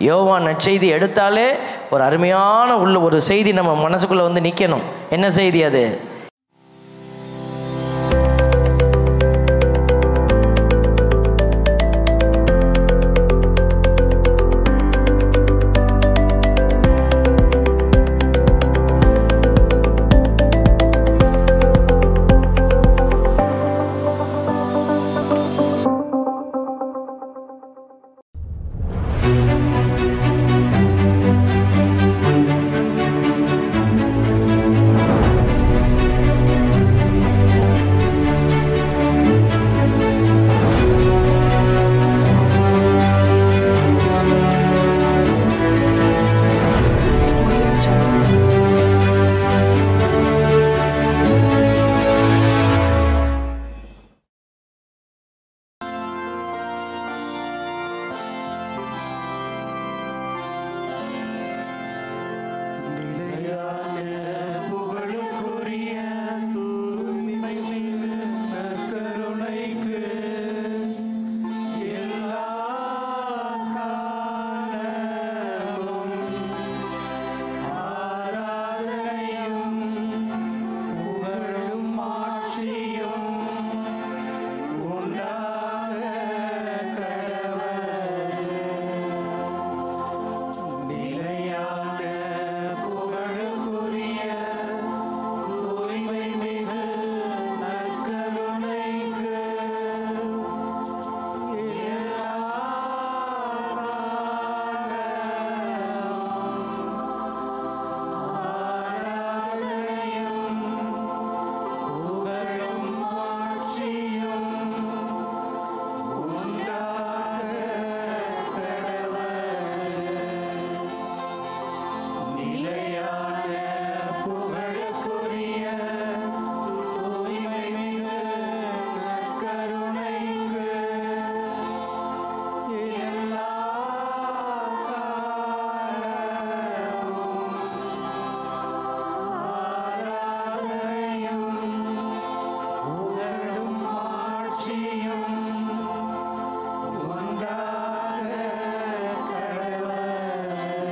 யோவான் நற்செய்தி எடுத்தாலே ஒரு அருமையான உள்ள ஒரு செய்தி நம்ம மனசுக்குள்ளே வந்து நிற்கணும் என்ன செய்தி அது புகழுக்குரிய தூய்மை நற்கருணைக்கு எல்லா காலமும் ஆராதனையும் புகழும் ஆட்சியும் உண்டாக கடவது நிலையான புகழுக்குரிய தூய்மை மிகு நற்கருணைக்கு எல்லா ஆராதனையும் புகழும் ஆட்சியும் உண்டாக கடவது நிலையான புகழுக்குரிய தூய்மை மிகு நற்கருணைக்கு எல்லா காலமும் ஆராதனையும் புகழும் ஆட்சியும் உண்டாக கடவது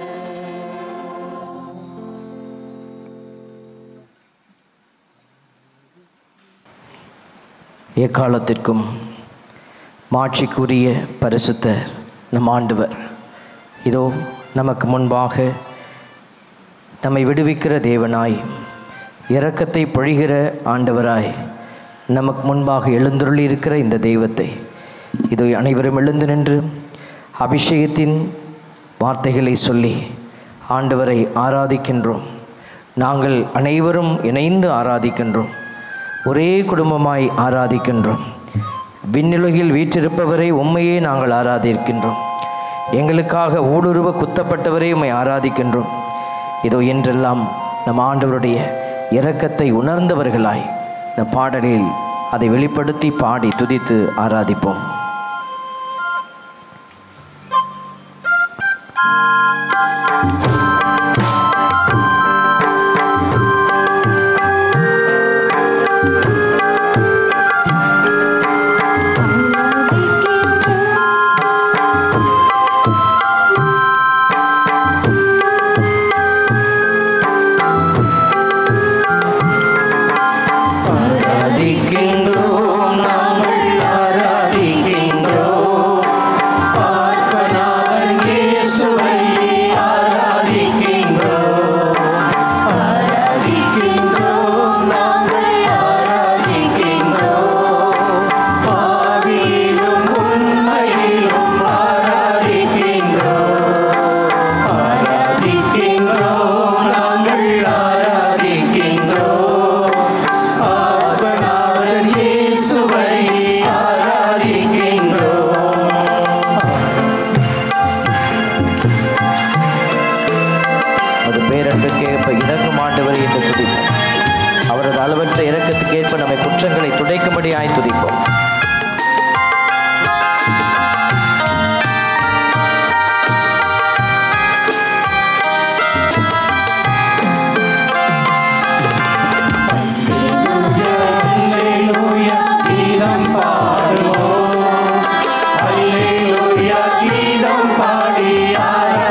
எக்காலத்திற்கும் மாட்சிக்குரிய பரிசுத்தர் நம் ஆண்டவர் இதோ நமக்கு முன்பாக நம்மை விடுவிக்கிற தேவனாய் இரக்கத்தை பொழிகிற ஆண்டவராய் நமக்கு முன்பாக எழுந்துருளி இருக்கிற இந்த தெய்வத்தை இதோ அனைவரும் எழுந்து நின்று அபிஷேகத்தின் வார்த்தைகளை சொல்லி ஆண்டவரை ஆராதிக்கின்றோம் நாங்கள் அனைவரும் இணைந்து ஆராதிக்கின்றோம் ஒரே குடும்பமாய் ஆராதிக்கின்றோம் விண்ணுலகில் வீற்றிருப்பவரை உண்மையே நாங்கள் ஆராதிக்கின்றோம் எங்களுக்காக ஊடுருவ குத்தப்பட்டவரை உம்மை ஆராதிக்கின்றோம் இதோ என்றெல்லாம் நம் ஆண்டவருடைய இரக்கத்தை உணர்ந்தவர்களாய் இந்த பாடலில் அதை வெளிப்படுத்தி பாடி துதித்து ஆராதிப்போம் ஆராதிக்கின்றோம் நாங்கள் ஆராதிக்கின்றோம் பார்ப்பனாகன் இயேசுவை ஆராதிக்கின்றோம் ஆராதிக்கின்றோம் நாங்கள் ஆராதிக்கின்றோம் பாவியிலும் உண்மையிலும் ஆராதிக்கின்றோம் ஆராதிக்கின்றோம் நாங்கள் ஆராதிக்கின்றோம் ஆத்மநாதன் இயேசுவை ஆராதிக்கின்றோம் அது பேரன்புக்கு ஏற்ப இறங்கும் ஆண்டவர் என்று துதிப்போம் அவரது அளவற்ற இரக்கத்துக்கு ஏற்ப நம்மை குற்றங்களை துடைக்கும்படியாய் துதிப்போம் அல்லேலூயா கீதம் பாடுவோம் அல்லேலூயா கீதம் பாடி ஆராதிப்போம்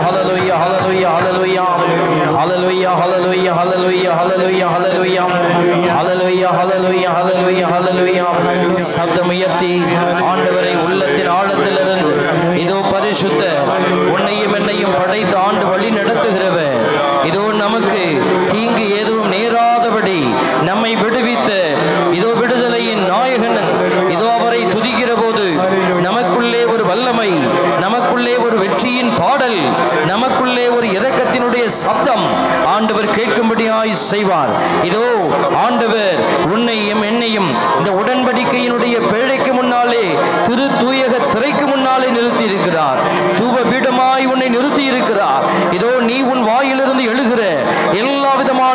hallelujah, hallelujah, hallelujah. Hallelujah, hallelujah, hallelujah, hallelujah, hallelujah. Hallelujah, hallelujah, hallelujah, hallelujah. சப்தம் உயர்த்தி ஆண்டவரை உள்ளத்தின் ஆழத்திலிருந்து இதோ பரிசுத்த உன்னையும் என்னையும் படைத்து ஆண்டு வழி நடத்துகிறவர் இதோ நமக்கு தீங்கு எதுவும் நேராதபடி நம்மை விடுவித்த இதோ விடுதலையின் நாயகன் இதோ அவரை துதிக்கிற போது நமக்குள்ளே ஒரு வல்லமை நமக்குள்ளே ஒரு வெற்றியின் பாடல் நமக்குள்ளே ஒரு இரக்கத்தினுடைய சப்தம் ஆண்டவர் கேட்கும்படியாய் செய்வார் இதோ ஆண்டவர் உன்னையும் என்னையும் இந்த உடன்படிக்கையினுடைய பேழைக்கு முன்னாலே திரு தூயக திரைக்கு முன்னாலே நிறுத்தி இருக்கிறார் தூப பீடமாய் உன்னை நிறுத்தி இருக்கிறார் இதோ நீ உன் வாயிலிருந்து எழுகிற எல்லா விதமான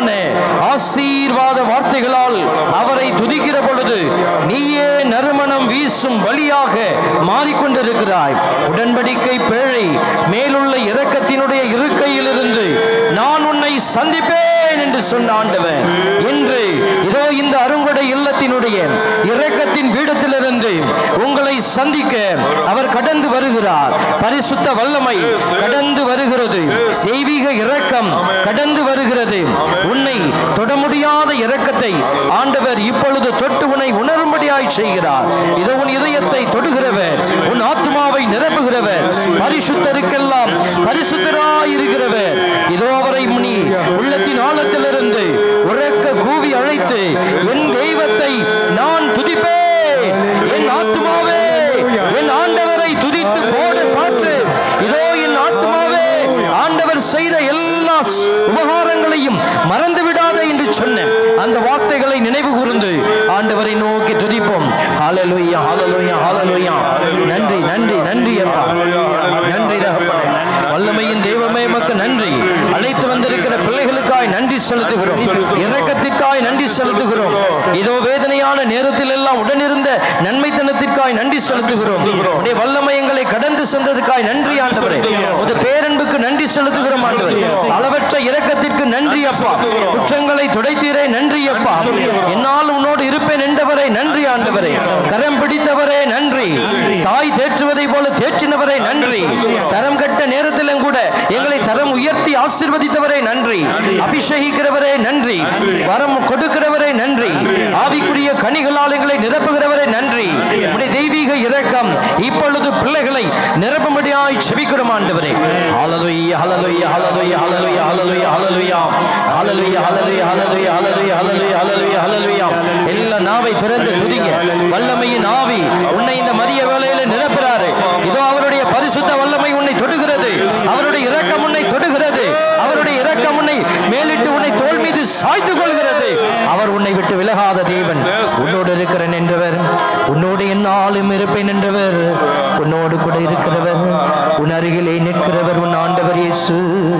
ஆசீர்வாத வார்த்தைகளால் அவரை துதிக்கிற பொழுது நீயே நறுமணம் வீசும் வழியாக மாறிக்கொண்டிருக்கிறாய் உடன்படிக்கை பேழை மேலுள்ள இரக்கத்தினுடைய இருக்கையிலிருந்து நான் உன்னை சந்திப்பேன் என்று சொன்ன ஆண்டவன் இன்று இதோ இந்த அருங்கொடை இல்லத்தினுடைய இரக்கத்தின் பீடத்திலிருந்து உங்களை சந்திக்க அவர் கடந்து வருகிறார் பரிசுத்த வல்லமை கடந்து வருகிறது தெய்வீக இரக்கம் கடந்து வருகிறது உன்னை தொட முடியாத இரக்கத்தை ஆண்டவர் இப்பொழுது தொட்டு உன்னை உணரும்படியாய் செய்கிறார் இதோ உன் இதயத்தை தொடுகிறவர் உன் ஆத்மாவை நிரப்புகிறவர் பரிசுத்தருக்கெல்லாம் பரிசுத்தராய் இருக்கிறவர் இதோ அவரை நீ உள்ளத்தின் ஆழத்திலிருந்து உறக்க கூவி அழைத்து என் தெய்வத்தை நான் துதிப்பேன் என் ஆத்மாவே என் ஆண்டவரை துதித்து போடு பாற்று இதோ என் ஆத்மாவே ஆண்டவர் செய்த எல்லா ஸ்- உபகாரங்களையும் மறந்து விடாதே என்று சொன்ன அந்த வார்த்தைகளை நினைவு கூர்ந்து ஆண்டவரை நோக்கி துதிப்போம் ஹalleluya ஹalleluya ஹalleluya நன்றி நன்றி நன்றி அப்பா நன்றி தகப்பனே வல்லமையின் தெய்வமே மக்கு நன்றி அழைத்து வந்திருக்கிற பிள்ளைகளுக்காய் நன்றி செலுத்துகிறோம் இரக்கத்திற்காய் நன்றி செலுத்துகிறோம் இதோ வேதனையான நேரத்தில் எல்லாம் உடனிருந்த நன்மைத்தனத்திற்காய் நன்றி செலுத்துகிறோம் உடைய வல்லமை எங்களை கடந்து சென்றதற்காய் நன்றி ஆண்டவரே உடைய பேரன்புக்கு நன்றி செலுத்துகிறோம் ஆண்டவரே அளவற்ற இரக்கத்திற்கு நன்றி அப்பா குற்றங்களை துடைத்தீரே நன்றி அப்பா என்னால் உன்னோடு இருப்பேன் என்றவரே நன்றி ஆண்டவரே கரம் பிடித்தவரே நன்றி தாய் தேற்றுவதை போல தேற்றினவரே நன்றி தரம் கட்ட நேரத்திலும் கூட எங்களை தரம் உயர்த்தி ஆசீர்வதித்தவரே நன்றி அபிஷேகிக்கிறவரே நன்றி வரம் கொடுக்கிறவரே நன்றி ஆவிக்குரிய கனிகளால் எங்களை நிரப்புகிறவரே நன்றி உடைய தெய்வீக இரக்கம் இப்பொழுது பிள்ளைகளை நிரப்பும்படியாய் செபிக்கிறோம் ஆண்டவரே ஹalleluya ஹalleluya ஹalleluya ஹalleluya ஹalleluya ஹalleluya ஹalleluya ஹalleluya ஹalleluya ஹalleluya ஹalleluya ஹalleluya ஹalleluya எல்லா நாவை திறந்து துதிங்க வல்லமையின் ஆவி உன்னை இந்த மதிய வேளையில நிரப்புறாரு இதோ அவருடைய பரிசுத்த வல்லமை உன்னை தொடுகிறது அவருடைய இரக்கம் உன்னை தொடுகிறது அவருடைய இரக்கம் உன்னை மேலிட்டு உன்னை தோல் மீது சாய்த்து கொள்கிறது அவர் உன்னை விட்டு விலகாத தேவன் உன்னோடு இருக்கிறேன் என்றவர் உன்னோடு என்னாலும் இருப்பேன் என்றவர் உன்னோடு கூட இருக்கிறவர் உன் அருகிலே நிற்கிறவர் உன் ஆண்டவர் இயேசு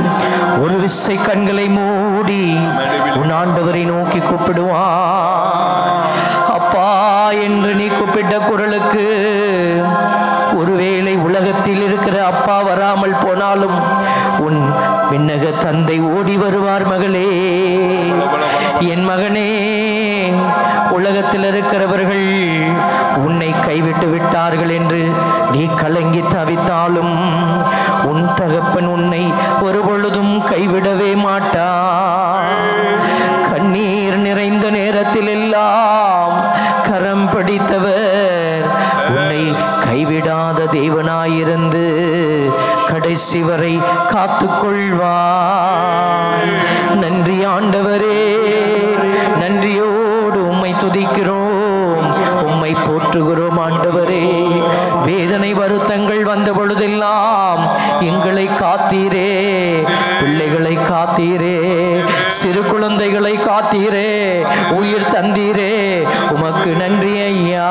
ஒரு விசை கண்களை மூடி உன் ஆண்டவரை நோக்கி கூப்பிடுவான் அப்பா என்று நீ கூப்பிட்ட குரலுக்கு ஒருவேளை உலகத்தில் இருக்கிற அப்பா வராமல் போனாலும் உன் விண்ணக தந்தை ஓடி வருவார் மகளே என் மகனே உலகத்தில் இருக்கிறவர்கள் உன்னை கைவிட்டு விட்டார்கள் என்று நீ கலங்கி தவித்தாலும் உன் தகப்பன் உன்னை ஒரு பொழுதும் கைவிடவே மாட்டார் கண்ணீர் நிறைந்த நேரத்தில் எல்லாம் கரம் பிடித்தவர் உன்னை கைவிடாத தேவனாயிருந்து கடைசி வரை காத்துக்கொள்வார் நன்றி ஆண்டவரே நன்றியோடு உம்மை துதிக்கிறோம் உம்மை போற்றுகிறோம் ஆண்டவரே வேதனை வருத்தங்கள் வந்த பொழுதெல்லாம் எங்களை காத்தீரே பிள்ளைகளை காத்தீரே சிறு குழந்தைகளை காத்தீரே உயிர் தந்தீரே உமக்கு நன்றி ஐயா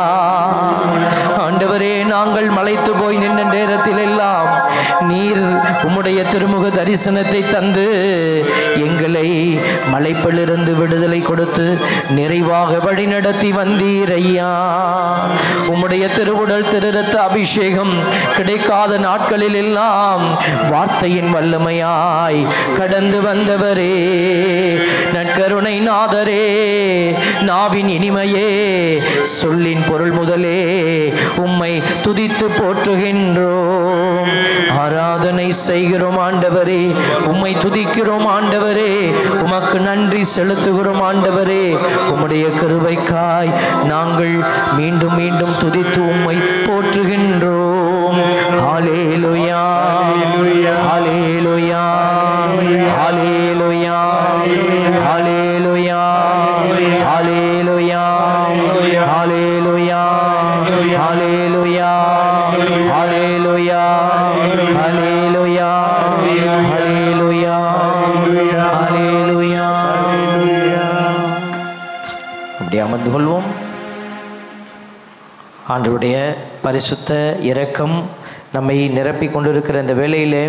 ஆண்டவரே நாங்கள் மலைத்து போய் நின்ற நேரத்தில் எல்லாம் நீர் உம்முடைய திருமுக தரிசனத்தை தந்து எங்களை மலைப்பிலிருந்து விடுதலை கொடுத்து நிறைவாக வழிநடத்தி வந்தீர் ஐயா உம்முடைய திருவுடல் திருரத்த அபிஷேகம் கிடைக்காத நாட்களில் எல்லாம் வார்த்தையின் வல்லமையாய் கடந்து வந்தவரே நற்கருணை நாதரே நாவின் இனிமையே சொல்லின் பொருள் முதலே உம்மை துதித்து போற்றுகின்றோம் ஆராதனை செய்கிறோம் ஆண்டவரே உம்மை துதிக்கிறோம் ஆண்டவரே உமக்கு நன்றி செலுத்துகிறோம் ஆண்டவரே உம்முடைய கிருபைக்காய் நாங்கள் மீண்டும் மீண்டும் துதித்து உம்மை போற்றுகின்றோம் ஹalleluya ஹalleluya ஹalleluya ஹalleluya ஹalleluya ஹalleluya ஹalleluya ஹalleluya ஹalleluya ஹalleluya ஹalleluya அப்படி அமர்ந்து கொள்வோம் ஆண்டவருடைய பரிசுத்த இரக்கம் நம்மை நிரப்பி கொண்டிருக்கிற இந்த வேளையிலே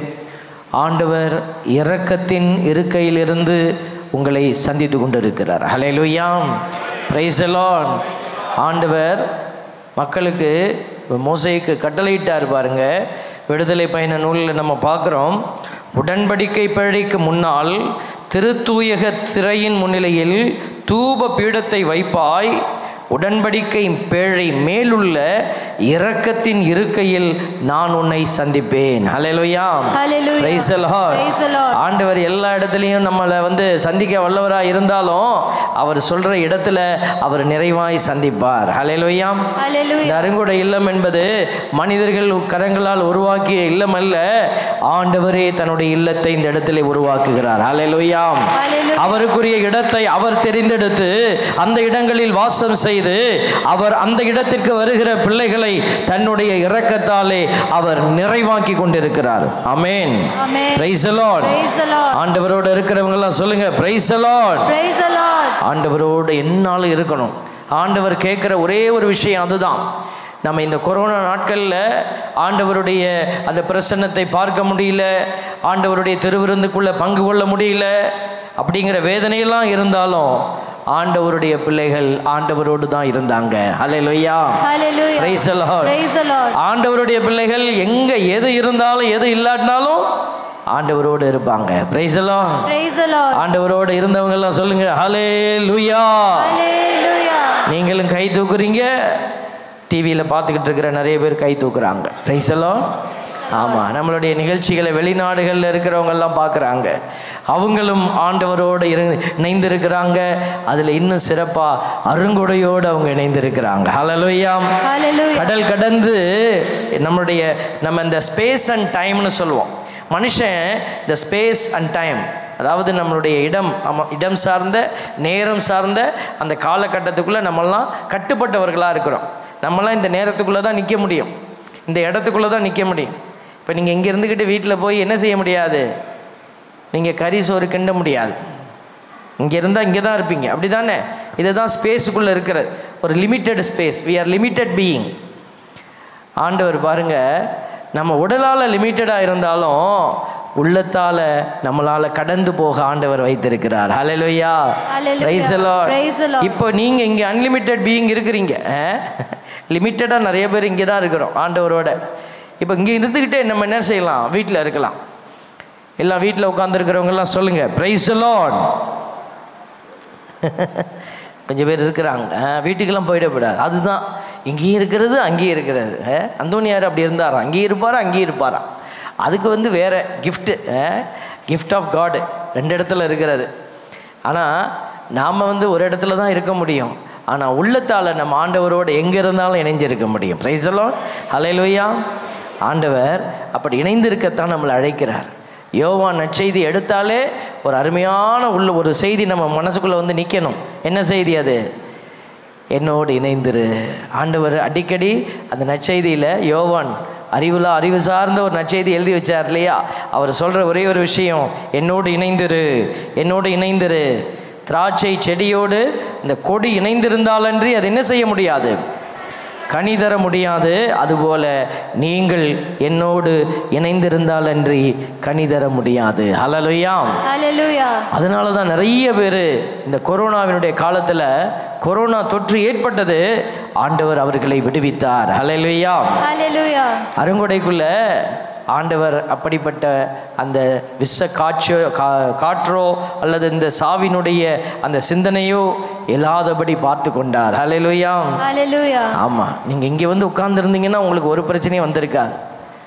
ஆண்டவர் இரக்கத்தின் இருக்கையிலிருந்து உங்களை சந்தித்து கொண்டிருக்கிறார் ஹalleluyaம் பிரைஸ் லார்ட் ஆண்டவர் மக்களுக்கு மோசைக்கு கட்டளையிட்டார் பாருங்க விடுதலை பயண நூலில் நம்ம பார்க்குறோம் உடன்படிக்கை பழிக்கு முன்னால் திருத்தூயக திரையின் முன்னிலையில் தூப பீடத்தை வைப்பாய் உடன்படிக்கை பேழை மேலுள்ள இரக்கத்தின் இருக்கையில் நான் உன்னை சந்திப்பேன் ஹalleluya Hallelujah. Praise the Lord. Praise the Lord. ஆண்டவர் எல்லா இடத்துலையும் நம்மளை வந்து சந்திக்க வல்லவராக இருந்தாலும் அவர் சொல்ற இடத்துல அவர் நிறைவாய் சந்திப்பார் ஹalleluya இந்த Hallelujah. அருங்குட இல்லம் என்பது மனிதர்கள் கரங்களால் உருவாக்கிய இல்லம் அல்ல ஆண்டவரே தன்னுடைய இல்லத்தை இந்த இடத்திலே உருவாக்குகிறார் ஹalleluya Hallelujah. அவருக்குரிய இடத்தை அவர் தெரிந்தெடுத்து அந்த இடங்களில் வாசம் செய்து அவர் அந்த இடத்திற்கு வருகிற பிள்ளைகளை தன்னுடைய இரக்கத்தாலே அவர் நிறைவாக்கி கொண்டிருக்கிறார் amen Amen. Praise Lord Praise the Lord. ஆண்டவரோடு இருக்கிறவங்க எல்லாம் சொல்லுங்க praise Lord Praise the Lord. ஆண்டவரோடு என்னாலும் இருக்கணும் ஆண்டவர் கேட்குற ஒரே ஒரு விஷயம் அதுதான் நம்ம இந்த கொரோனா நாட்களில் ஆண்டவருடைய அந்த பிரசன்னத்தை பார்க்க முடியல ஆண்டவருடைய திருவிருந்துக்குள்ளே பங்கு கொள்ள முடியல அப்படிங்கிற வேதனையெல்லாம் இருந்தாலும் ஆண்டவருடைய பிள்ளைகள் ஆண்டவரோடு தான் இருந்தாங்க அல்லையா Hallelujah. Praise the Lord. Praise the Lord. ஆண்டவருடைய பிள்ளைகள் எங்கே எது இருந்தாலும் எது இல்லாட்டினாலும் ஆண்டவரோடு இருப்பாங்க பிரைசலாம் Praise the Lord. ஆண்டவரோடு இருந்தவங்க எல்லாம் சொல்லுங்க ஹலே லுயா Hallelujah. நீங்களும் கை தூக்குறீங்க டிவியில் பார்த்துக்கிட்டு இருக்கிற நிறைய பேர் கை தூக்குறாங்க பிரைசலாம் ஆமாம் நம்மளுடைய நிகழ்ச்சிகளை வெளிநாடுகளில் இருக்கிறவங்க எல்லாம் பார்க்குறாங்க அவங்களும் ஆண்டவரோடு இரு இணைந்திருக்கிறாங்க அதில் இன்னும் சிறப்பாக அருங்கொடையோடு அவங்க இணைந்திருக்கிறாங்க ஹலலுயாம் Hallelujah. கடல் கடந்து நம்மளுடைய நம்ம இந்த ஸ்பேஸ் அண்ட் டைம்னு சொல்லுவோம் மனுஷன் இந்த ஸ்பேஸ் அண்ட் டைம் அதாவது நம்மளுடைய இடம் ஆமாம் இடம் சார்ந்த நேரம் சார்ந்த அந்த காலகட்டத்துக்குள்ளே நம்மெல்லாம் கட்டுப்பட்டவர்களாக இருக்கிறோம் நம்மலாம் இந்த நேரத்துக்குள்ளே தான் நிற்க முடியும் இந்த இடத்துக்குள்ளே தான் நிற்க முடியும் இப்போ நீங்கள் இங்கே இருந்துக்கிட்டு வீட்டில் போய் என்ன செய்ய முடியாது நீங்கள் கறி சோறு கிண்ட முடியாது இங்கே இருந்தால் இங்கே தான் இருப்பீங்க அப்படி தானே இதுதான் ஸ்பேஸுக்குள்ளே இருக்கிறது ஒரு limited space we are limited being ஆண்டவர் பாருங்க நம்ம உடலால் லிமிட்டடாக இருந்தாலும் உள்ளத்தால் நம்மளால் கடந்து போக ஆண்டவர் வைத்திருக்கிறார் ஹalleluya Hallelujah. Praise the Lord. Praise the Lord. இப்போ நீங்கள் இங்கே அன்லிமிட்டெட் பீயிங் இருக்கிறீங்க லிமிட்டடாக நிறைய பேர் இங்கே தான் இருக்கிறோம் ஆண்டவரோட இப்போ இங்கே இருந்துக்கிட்டே நம்ம என்ன செய்யலாம் வீட்டில் இருக்கலாம் எல்லாம் வீட்டில் உட்காந்துருக்கிறவங்கெல்லாம் சொல்லுங்கள் ப்ரைஸ் லார்ட் கொஞ்சம் பேர் இருக்கிறாங்க அஹ், வீட்டுக்கெல்லாம் போயிடக்கூடாது அதுதான் இங்கேயும் இருக்கிறது அங்கேயும் இருக்கிறது அஹ், அந்தோனியார் அப்படி இருந்தாராம் அங்கேயும் இருப்பாரா அங்கேயும் இருப்பாராம் அதுக்கு வந்து வேற கிஃப்ட்டு கிஃப்ட் ஆஃப் காடு ரெண்டு இடத்துல இருக்கிறது ஆனால் நாம் வந்து ஒரு இடத்துல தான் இருக்க முடியும் ஆனால் உள்ளத்தால் நம்ம ஆண்டவரோடு எங்கே இருந்தாலும் இணைஞ்சிருக்க முடியும் பிரைஸலோ ஹalleluya ஆண்டவர் அப்படி இணைந்திருக்கத்தான் நம்மளை அழைக்கிறார் யோவான் நற்செய்தி எடுத்தாலே ஒரு அருமையான உள்ள ஒரு செய்தி நம்ம மனசுக்குள்ளே வந்து நிற்கணும் என்ன செய்தி அது என்னோடு இணைந்திரு ஆண்டவர் அடிக்கடி அந்த நற்செய்தியில் யோவான் அறிவுலா அறிவு சார்ந்த ஒரு நற்செய்தி எழுதி வச்சார் இல்லையா அவர் சொல்கிற ஒரே ஒரு விஷயம் என்னோடு இணைந்திரு என்னோடு இணைந்திரு திராட்சை செடியோடு இந்த கொடி இணைந்திருந்தாலன்றி அது என்ன செய்ய முடியாது கனி தர முடியாது அதுபோல நீங்கள் என்னோடு இணைந்திருந்தாலன்றி கனி தர முடியாது ஹalleluya Hallelujah. அதனால தான் நிறைய பேர் இந்த கொரோனாவினுடைய காலத்தில் கொரோனா தொற்று ஏற்பட்டது ஆண்டவர் அவர்களை விடுவித்தார் ஹalleluya Hallelujah. அருங்கொடைக்குள்ள ஆண்டவர் அப்படிப்பட்ட அந்த விஷ காற்றோ கா காற்றோ அல்லது இந்த சாவினுடைய அந்த சிந்தனையோ இல்லாதபடி பார்த்து கொண்டார் ஹalleluya Hallelujah. ஆமாம் நீங்கள் இங்கே வந்து உட்கார்ந்துருந்தீங்கன்னா உங்களுக்கு ஒரு பிரச்சனையும் வந்திருக்காது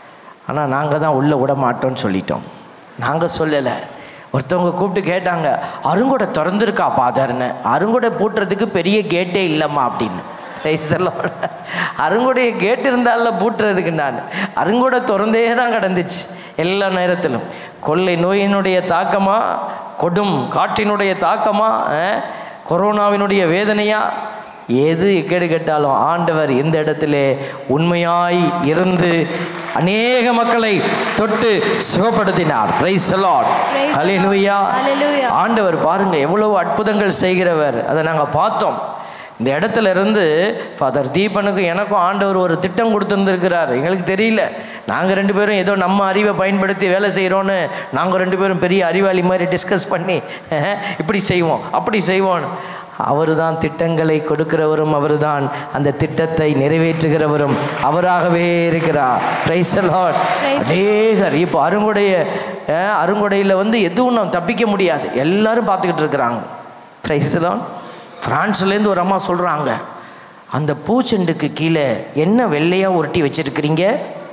ஆனால் நாங்கள் தான் உள்ளே விட மாட்டோம்னு சொல்லிட்டோம் நாங்கள் சொல்லலை ஒருத்தவங்க கூப்பிட்டு கேட்டாங்க அருங்கொடை திறந்துருக்கா பாதர்னு அருங்கொடை பூட்டுறதுக்கு பெரிய கேட்டே இல்லைம்மா அப்படின்னு Praise the Lord. அருங்கொடைய கேட் இருந்தால பூட்டுறதுக்கு நான் அருங்கொடை திறந்தே தான் கிடந்துச்சு எல்லா நேரத்திலும் கொள்ளை நோயினுடைய தாக்கமா கொடும் காற்றினுடைய தாக்கமா அஹ், கொரோனாவினுடைய வேதனையா எது கேடு கேட்டாலும் ஆண்டவர் இந்த இடத்திலே உண்மையாய் இருந்து அநேக மக்களை தொட்டு சுகப்படுத்தினார் praise Lord Praise the Lord. ஹalleluya Hallelujah. ஆண்டவர் பாருங்க எவ்வளவு அற்புதங்கள் செய்கிறவர் அதை நாங்கள் பார்த்தோம் இந்த இடத்துல இருந்து ஃபாதர் தீபனுக்கும் எனக்கும் ஆண்டவர் ஒரு திட்டம் கொடுத்துருந்துருக்கிறார் எங்களுக்கு தெரியல நாங்கள் ரெண்டு பேரும் ஏதோ நம்ம அறிவை பயன்படுத்தி வேலை செய்கிறோன்னு நாங்கள் ரெண்டு பேரும் பெரிய அறிவாளி மாதிரி டிஸ்கஸ் பண்ணி அஹ், இப்படி செய்வோம் அப்படி செய்வோம் அவர் தான் திட்டங்களை கொடுக்கிறவரும் அவர் தான் அந்த திட்டத்தை நிறைவேற்றுகிறவரும் அவராகவே இருக்கிறார் பிரைஸ் லார்ட் Praise அநேகர் இப்போ அருங்குடைய அஹ், அருங்குடையில் வந்து எதுவும் நாம் தப்பிக்க முடியாது எல்லாரும் பார்த்துக்கிட்டு இருக்கிறாங்க பிரைஸ்லாம் ஃப்ரான்ஸ்லேருந்து ஒரு அம்மா சொல்கிறாங்க அந்த பூச்செண்டுக்கு கீழே என்ன வெள்ளையாக உருட்டி வச்சிருக்கிறீங்க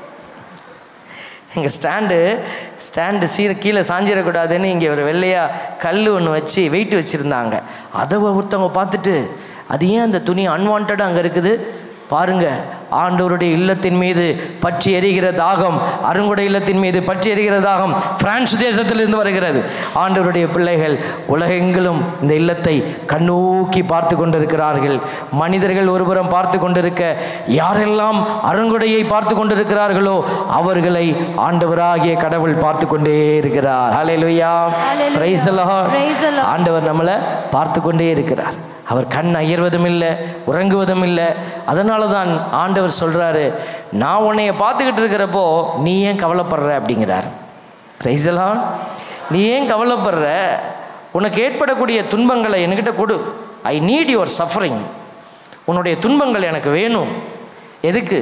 எங்கள் ஸ்டாண்டு ஸ்டாண்டு சீர கீழே சாஞ்சிடக்கூடாதுன்னு இங்கே ஒரு வெள்ளையாக கல் ஒன்று வச்சு வெயிட் வச்சுருந்தாங்க அதை ஒருத்தவங்க பார்த்துட்டு அது ஏன் அந்த துணி அன்வான்டாக அங்கே இருக்குது பாருங்க ஆண்டவருடைய இல்லத்தின் மீது பற்றி எரிகிற தாகம் அருங்குடை இல்லத்தின் மீது பற்றி எரிகிற தாகம் பிரான்ஸ் தேசத்திலிருந்து வருகிறது ஆண்டவருடைய பிள்ளைகள் உலகெங்கிலும் இந்த இல்லத்தை கண்ணோக்கி பார்த்து கொண்டிருக்கிறார்கள் மனிதர்கள் ஒருபுறம் பார்த்து கொண்டிருக்க யாரெல்லாம் அருங்குடையை பார்த்து கொண்டிருக்கிறார்களோ அவர்களை ஆண்டவராகிய கடவுள் பார்த்து கொண்டே இருக்கிறார் ஹalleluya Hallelujah. Praise the Lord. Praise the Lord. ஆண்டவர் நம்மளை பார்த்து கொண்டே இருக்கிறார் அவர் கண் அயர்வதும் இல்லை உறங்குவதும் இல்லை அதனால தான் ஆண்டவர் சொல்றாரு நான் உன்னைய பார்த்துக்கிட்டு இருக்கிறப்போ நீ ஏன் கவலைப்படுற அப்படிங்கிறார் பிரைசலாம் நீ ஏன் கவலைப்படுற உனக்கு ஏற்படக்கூடிய துன்பங்களை என்கிட்ட கொடு ஐ நீட் யுவர் சஃபரிங் உன்னுடைய துன்பங்கள் எனக்கு வேணும் எதுக்கு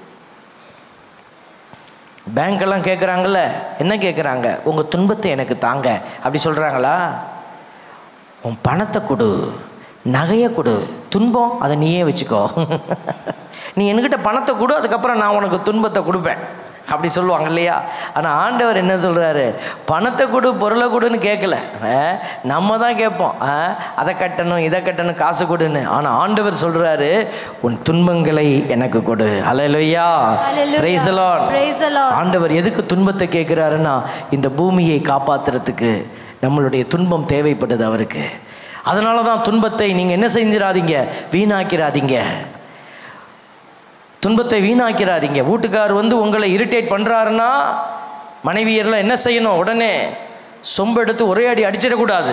பேங்க்கெல்லாம் கேட்குறாங்கல்ல என்ன கேட்குறாங்க உங்கள் துன்பத்தை எனக்கு தாங்க அப்படி சொல்கிறாங்களா உன் பணத்தை கொடு நகையை கொடு துன்பம் அதை நீயே வச்சுக்கோ நீ என்கிட்ட பணத்தை கொடு அதுக்கப்புறம் நான் உனக்கு துன்பத்தை கொடுப்பேன் அப்படி சொல்லுவாங்க இல்லையா ஆனால் ஆண்டவர் என்ன சொல்கிறாரு பணத்தை கொடு பொருளை கொடுன்னு கேட்கல அஹ், நம்ம தான் கேட்போம் அஹ், அதை கட்டணும் இதை கட்டணும் காசு கொடுன்னு ஆனால் ஆண்டவர் சொல்கிறாரு உன் துன்பங்களை எனக்கு கொடு அலையலையா Hallelujah. Praise the Lord. Praise the Lord. ஆண்டவர் எதுக்கு துன்பத்தை கேட்குறாருன்னா இந்த பூமியை காப்பாத்துறதுக்கு நம்மளுடைய துன்பம் தேவைப்படுது அவருக்கு அதனால தான் துன்பத்தை நீங்கள் என்ன செஞ்சிடாதீங்க வீணாக்கிறாதீங்க துன்பத்தை வீணாக்கிறாதீங்க வீட்டுக்கார் வந்து உங்களை இரிட்டேட் பண்ணுறாருன்னா மனைவியர்லாம் என்ன செய்யணும் உடனே சொம்பு எடுத்து ஒரே அடி அடிச்சிடக்கூடாது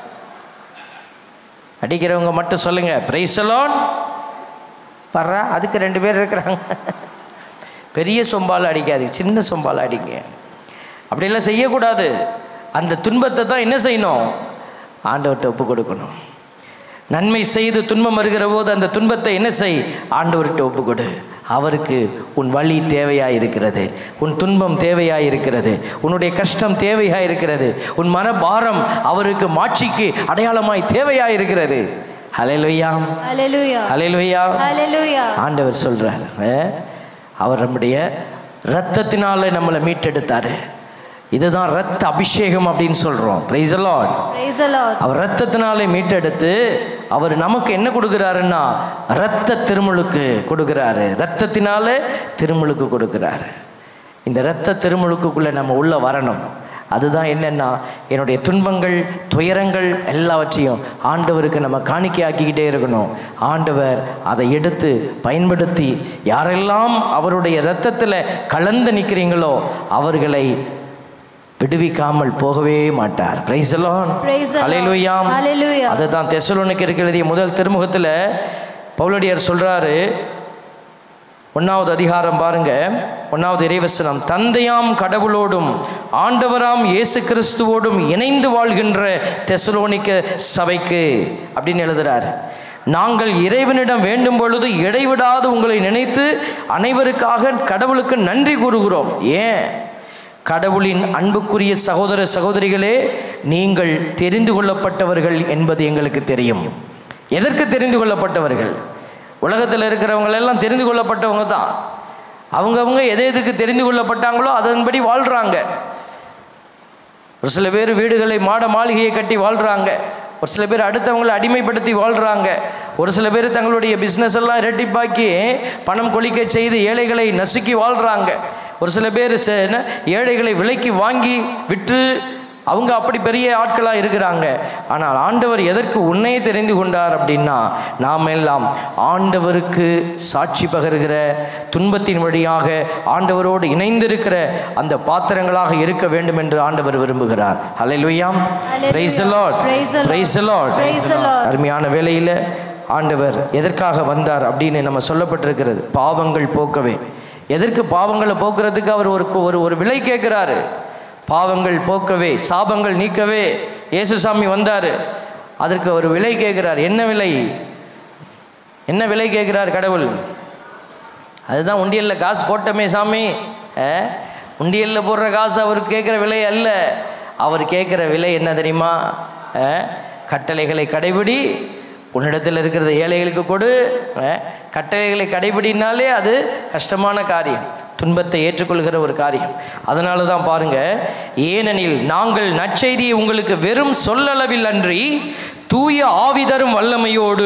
அடிக்கிறவங்க மட்டும் சொல்லுங்க பிரைசலோன் பர்றா அதுக்கு ரெண்டு பேர் இருக்கிறாங்க பெரிய சொம்பால் அடிக்காது சின்ன சொம்பால் அடிங்க அப்படியெல்லாம் செய்யக்கூடாது அந்த துன்பத்தை தான் என்ன செய்யணும் ஆண்டவர்கிட்ட ஒப்பு கொடுக்கணும் நன்மை செய்து துன்பம் வருகிற போது அந்த துன்பத்தை என்ன செய் ஆண்டவர்கிட்ட ஒப்பு கொடு அவருக்கு உன் வழி தேவையாக இருக்கிறது உன் துன்பம் தேவையாக இருக்கிறது உன்னுடைய கஷ்டம் தேவையாக இருக்கிறது உன் மனபாரம் அவருக்கு மாட்சிக்கு அடையாளமாய் தேவையாக இருக்கிறது ஹalleluya Hallelujah. ஹalleluya Hallelujah. ஆண்டவர் சொல்றார் அஹ், அவர் நம்முடைய ரத்தத்தினால நம்மளை மீட்டெடுத்தாரு இதுதான் ரத்த அபிஷேகம் அப்படின்னு சொல்றோம் praise Lord Praise the Lord. அவர் ரத்தத்தினாலே மீட்டெடுத்து அவர் நமக்கு என்ன கொடுக்குறாருன்னா ரத்த திருமுழுக்கு கொடுக்குறாரு ரத்தத்தினாலே திருமுழுக்கு கொடுக்குறாரு இந்த ரத்த திருமுழுக்குக்குள்ளே நம்ம உள்ள வரணும் அதுதான் என்னன்னா என்னுடைய துன்பங்கள் துயரங்கள் எல்லாவற்றையும் ஆண்டவருக்கு நம்ம காணிக்கையாக்கிக்கிட்டே இருக்கணும் ஆண்டவர் அதை எடுத்து பயன்படுத்தி யாரெல்லாம் அவருடைய இரத்தத்தில் கலந்து நிற்கிறீங்களோ அவர்களை விடுவிக்காமல் போகவே மாட்டார் பிரைஸ் எல்லாம் Praise the Lord. அலையிலுயாம் Hallelujah. அதுதான் தெசலோனிக்கு எழுதிய முதல் திருமுகத்தில் பவுலடியார் சொல்றாரு ஒன்றாவது அதிகாரம் பாருங்க ஒன்றாவது இறைவசனம் தந்தையாம் கடவுளோடும் ஆண்டவராம் இயேசு கிறிஸ்துவோடும் இணைந்து வாழ்கின்ற தெசலோனிக்க சபைக்கு அப்படின்னு எழுதுறாரு நாங்கள் இறைவனிடம் வேண்டும் பொழுது இடைவிடாது உங்களை நினைத்து அனைவருக்காக கடவுளுக்கு நன்றி கூறுகிறோம் ஏன் கடவுளின் அன்புக்குரிய சகோதர சகோதரிகளே நீங்கள் தெரிந்து கொள்ளப்பட்டவர்கள் என்பது எங்களுக்கு தெரியும் எதற்கு தெரிந்து கொள்ளப்பட்டவர்கள் உலகத்தில் இருக்கிறவங்க எல்லாம் தெரிந்து கொள்ளப்பட்டவங்க தான் அவங்கவங்க எதை எதுக்கு தெரிந்து கொள்ளப்பட்டாங்களோ அதன்படி வாழ்கிறாங்க ஒரு சில பேர் வீடுகளை மாட மாளிகையை கட்டி வாழ்கிறாங்க ஒரு சில பேர் அடுத்தவங்களை அடிமைப்படுத்தி வாழ்கிறாங்க ஒரு சில பேர் தங்களுடைய பிஸ்னஸ் எல்லாம் இரட்டிப்பாக்கி பணம் கொளிக்க செய்து ஏழைகளை நசுக்கி வாழ்கிறாங்க ஒரு சில பேர் ச- என்ன, ஏழைகளை விலைக்கு வாங்கி விற்று அவங்க அப்படி பெரிய ஆட்களாக இருக்கிறாங்க ஆனால் ஆண்டவர் எதற்கு உன்னையே தெரிந்து கொண்டார் அப்படின்னா நாம் எல்லாம் ஆண்டவருக்கு சாட்சி பகருகிற துன்பத்தின் வழியாக ஆண்டவரோடு இணைந்திருக்கிற அந்த பாத்திரங்களாக இருக்க வேண்டும் என்று ஆண்டவர் விரும்புகிறார் ஹalleluya Hallelujah. praise the lord Praise the Lord. praise the lord Praise the Lord. அருமையான வேளையில் ஆண்டவர் எதற்காக வந்தார் அப்படின்னு நம்ம சொல்லப்பட்டிருக்கிறது பாவங்கள் போக்கவே எதற்கு பாவங்களை போக்குறதுக்கு அவர் ஒரு ஒரு ஒரு விலை கேட்குறாரு பாவங்கள் போக்கவே சாபங்கள் நீக்கவே இயேசுசாமி வந்தார் அதற்கு ஒரு விலை கேட்குறார் என்ன விலை என்ன விலை கேட்குறார் கடவுள் அதுதான் உண்டியலில் காசு போட்டமே சாமி அஹ், உண்டியலில் போடுற காசு அவருக்கு கேட்குற விலை அல்ல அவர் கேட்குற விலை என்ன தெரியுமா அஹ், கட்டளைகளை கடைபிடி உன்னிடத்தில் இருக்கிறத ஏழைகளுக்கு கொடு அஹ், கட்டளைகளை கடைபிடினாலே அது கஷ்டமான காரியம் துன்பத்தை ஏற்றுக்கொள்கிற ஒரு காரியம் அதனால தான் பாருங்க ஏனெனில் நாங்கள் நற்செய்தியை உங்களுக்கு வெறும் சொல்லளவில் அன்றி தூய ஆவி தரும் வல்லமையோடு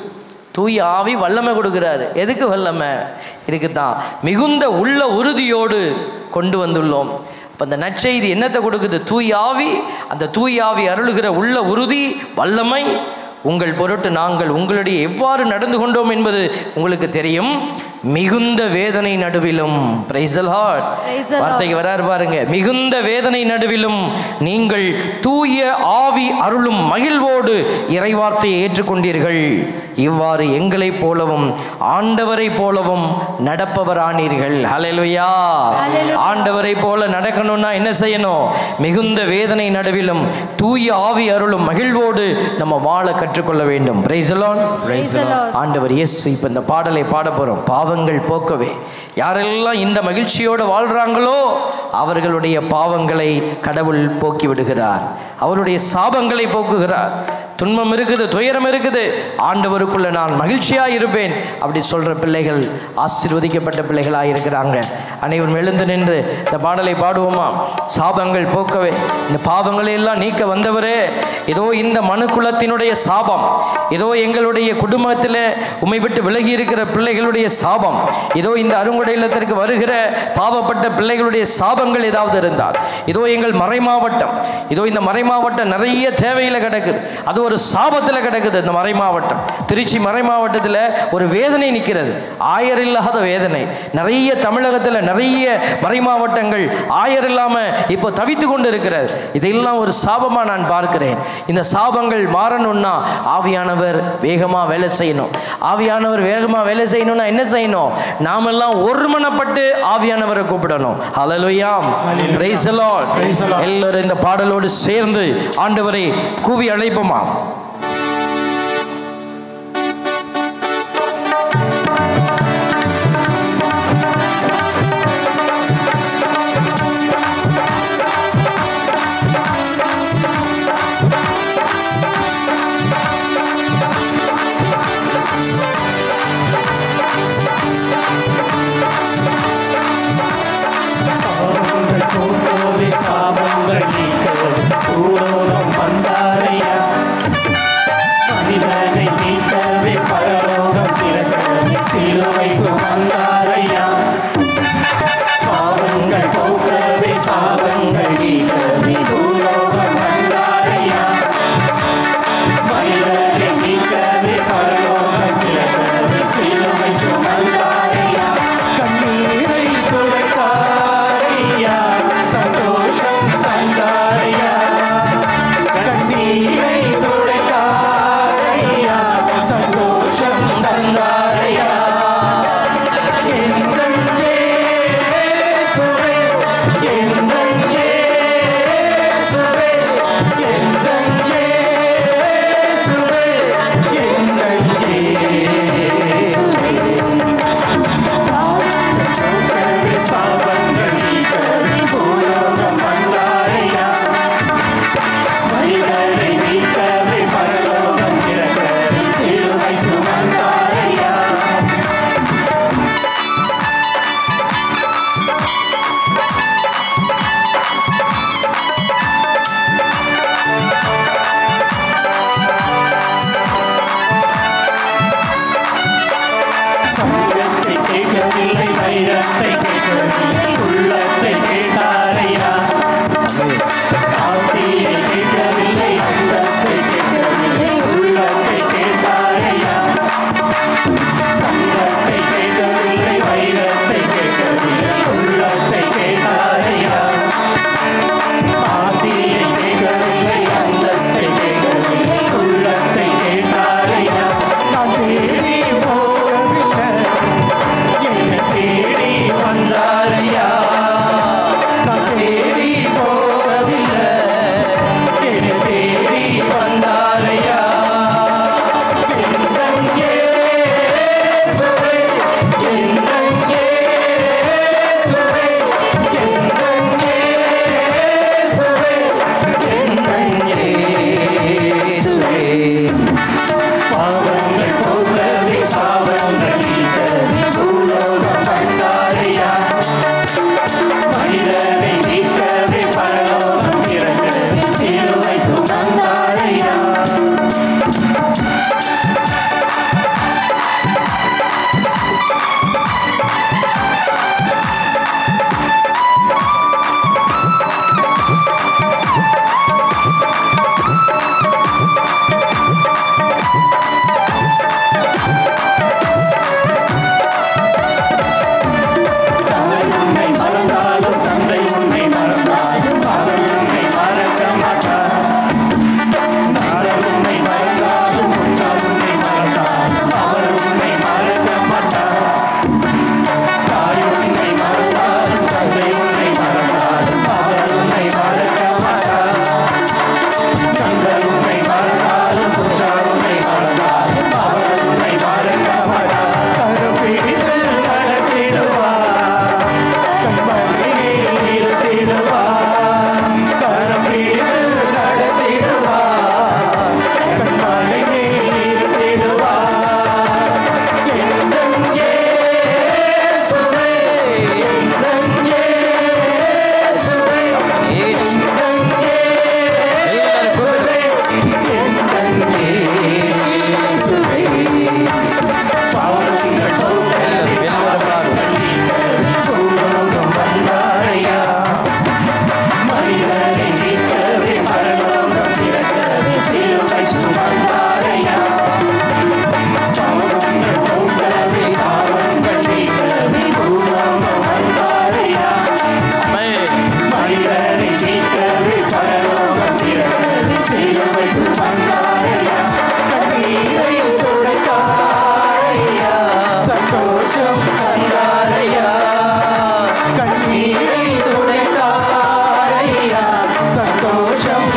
தூய ஆவி வல்லமை கொடுக்கிறாரு எதுக்கு வல்லமை இதுக்கு தான் மிகுந்த உள்ள உறுதியோடு கொண்டு வந்துள்ளோம் அப்போ அந்த நற்செய்தி என்னத்தை கொடுக்குது தூய ஆவி அந்த தூய ஆவி அருளுகிற உள்ள உறுதி வல்லமை உங்கள் பொருட்டு நாங்கள் உங்களுடைய எவ்வாறு நடந்து கொண்டோம் என்பது உங்களுக்கு தெரியும் மிகுந்த வேதனை நடுவிலும் Praise the Lord. Praise the Lord. வார்த்தைக்கு வராரு பாருங்க மிகுந்த வேதனை நடுவிலும் நீங்கள் தூய ஆவி அருளும் மகிழ்வோடு இறைவார்த்தையை ஏற்றுக்கொண்டீர்கள் இவ்வாறு எங்களைப் போலவும் ஆண்டவரைப் போலவும் நடப்பவரானீர்கள் ஹalleluya Hallelujah. ஆண்டவரை போல நடக்கணும்னா என்ன செய்யணும் மிகுந்த வேதனை நடுவிலும் தூய ஆவி அருளும் மகிழ்வோடு நம்ம வாழ கற்றுக்கொள்ள வேண்டும் Praise the Lord. Praise the Lord. ஆண்டவர் இயேசு இப்போ இந்த பாடலை பாட போகிறோம் பாவங்கள் போக்கவே யாரெல்லாம் இந்த மகிழ்ச்சியோடு வாழ்கிறாங்களோ அவர்களுடைய பாவங்களை கடவுள் போக்கி விடுகிறார் அவருடைய சாபங்களை போக்குகிறார் துன்பம் இருக்குது துயரம் இருக்குது ஆண்டவருக்குள்ள நான் மகிழ்ச்சியாக இருப்பேன் அப்படி சொல்கிற பிள்ளைகள் ஆசீர்வதிக்கப்பட்ட பிள்ளைகளாக இருக்கிறாங்க அனைவரும் எழுந்து நின்று இந்த பாடலை பாடுவோமா சாபங்கள் போக்கவே இந்த பாவங்களை எல்லாம் நீக்க வந்தவரே ஏதோ இந்த மனு குலத்தினுடைய சாபம் ஏதோ எங்களுடைய குடும்பத்தில் உமை விட்டு விலகி இருக்கிற பிள்ளைகளுடைய சாபம் ஏதோ இந்த அருங்குடை இல்லத்திற்கு வருகிற பாவப்பட்ட பிள்ளைகளுடைய சாபங்கள் ஏதாவது இருந்தால் இதோ எங்கள் மறை மாவட்டம் இதோ இந்த மறை மாவட்டம் நிறைய தேவையில் கிடக்குது அது ஒரு சாபத்தில் கிடக்குது இந்த மறை மாவட்டம் திருச்சி மறை மாவட்டத்தில் ஒரு வேதனை நிற்கிறது ஆயர் இல்லாத வேதனை நிறைய தமிழகத்தில் நிறைய மறை மாவட்டங்கள் ஆயர் இல்லாமல் இப்போ தவித்து கொண்டு இருக்கிறது இதெல்லாம் ஒரு சாபமாக நான் பார்க்கிறேன் இந்த சாபங்கள் மாறணும்னா ஆவியானவர் வேகமாக வேலை செய்யணும் ஆவியானவர் வேகமாக வேலை செய்யணும்னா என்ன செய்யணும் நாமெல்லாம் ஒருமனப்பட்டு ஆவியானவரை கூப்பிடணும் ஹalleluyaம் praise the lord Praise the Lord. எல்லாரும் இந்த பாடலோடு சேர்ந்து ஆண்டவரை கூவி அழைப்போமா பாவங்கள் போக்கவே சாபங்கள் நீக்க பூலோகம் வந்தாரையா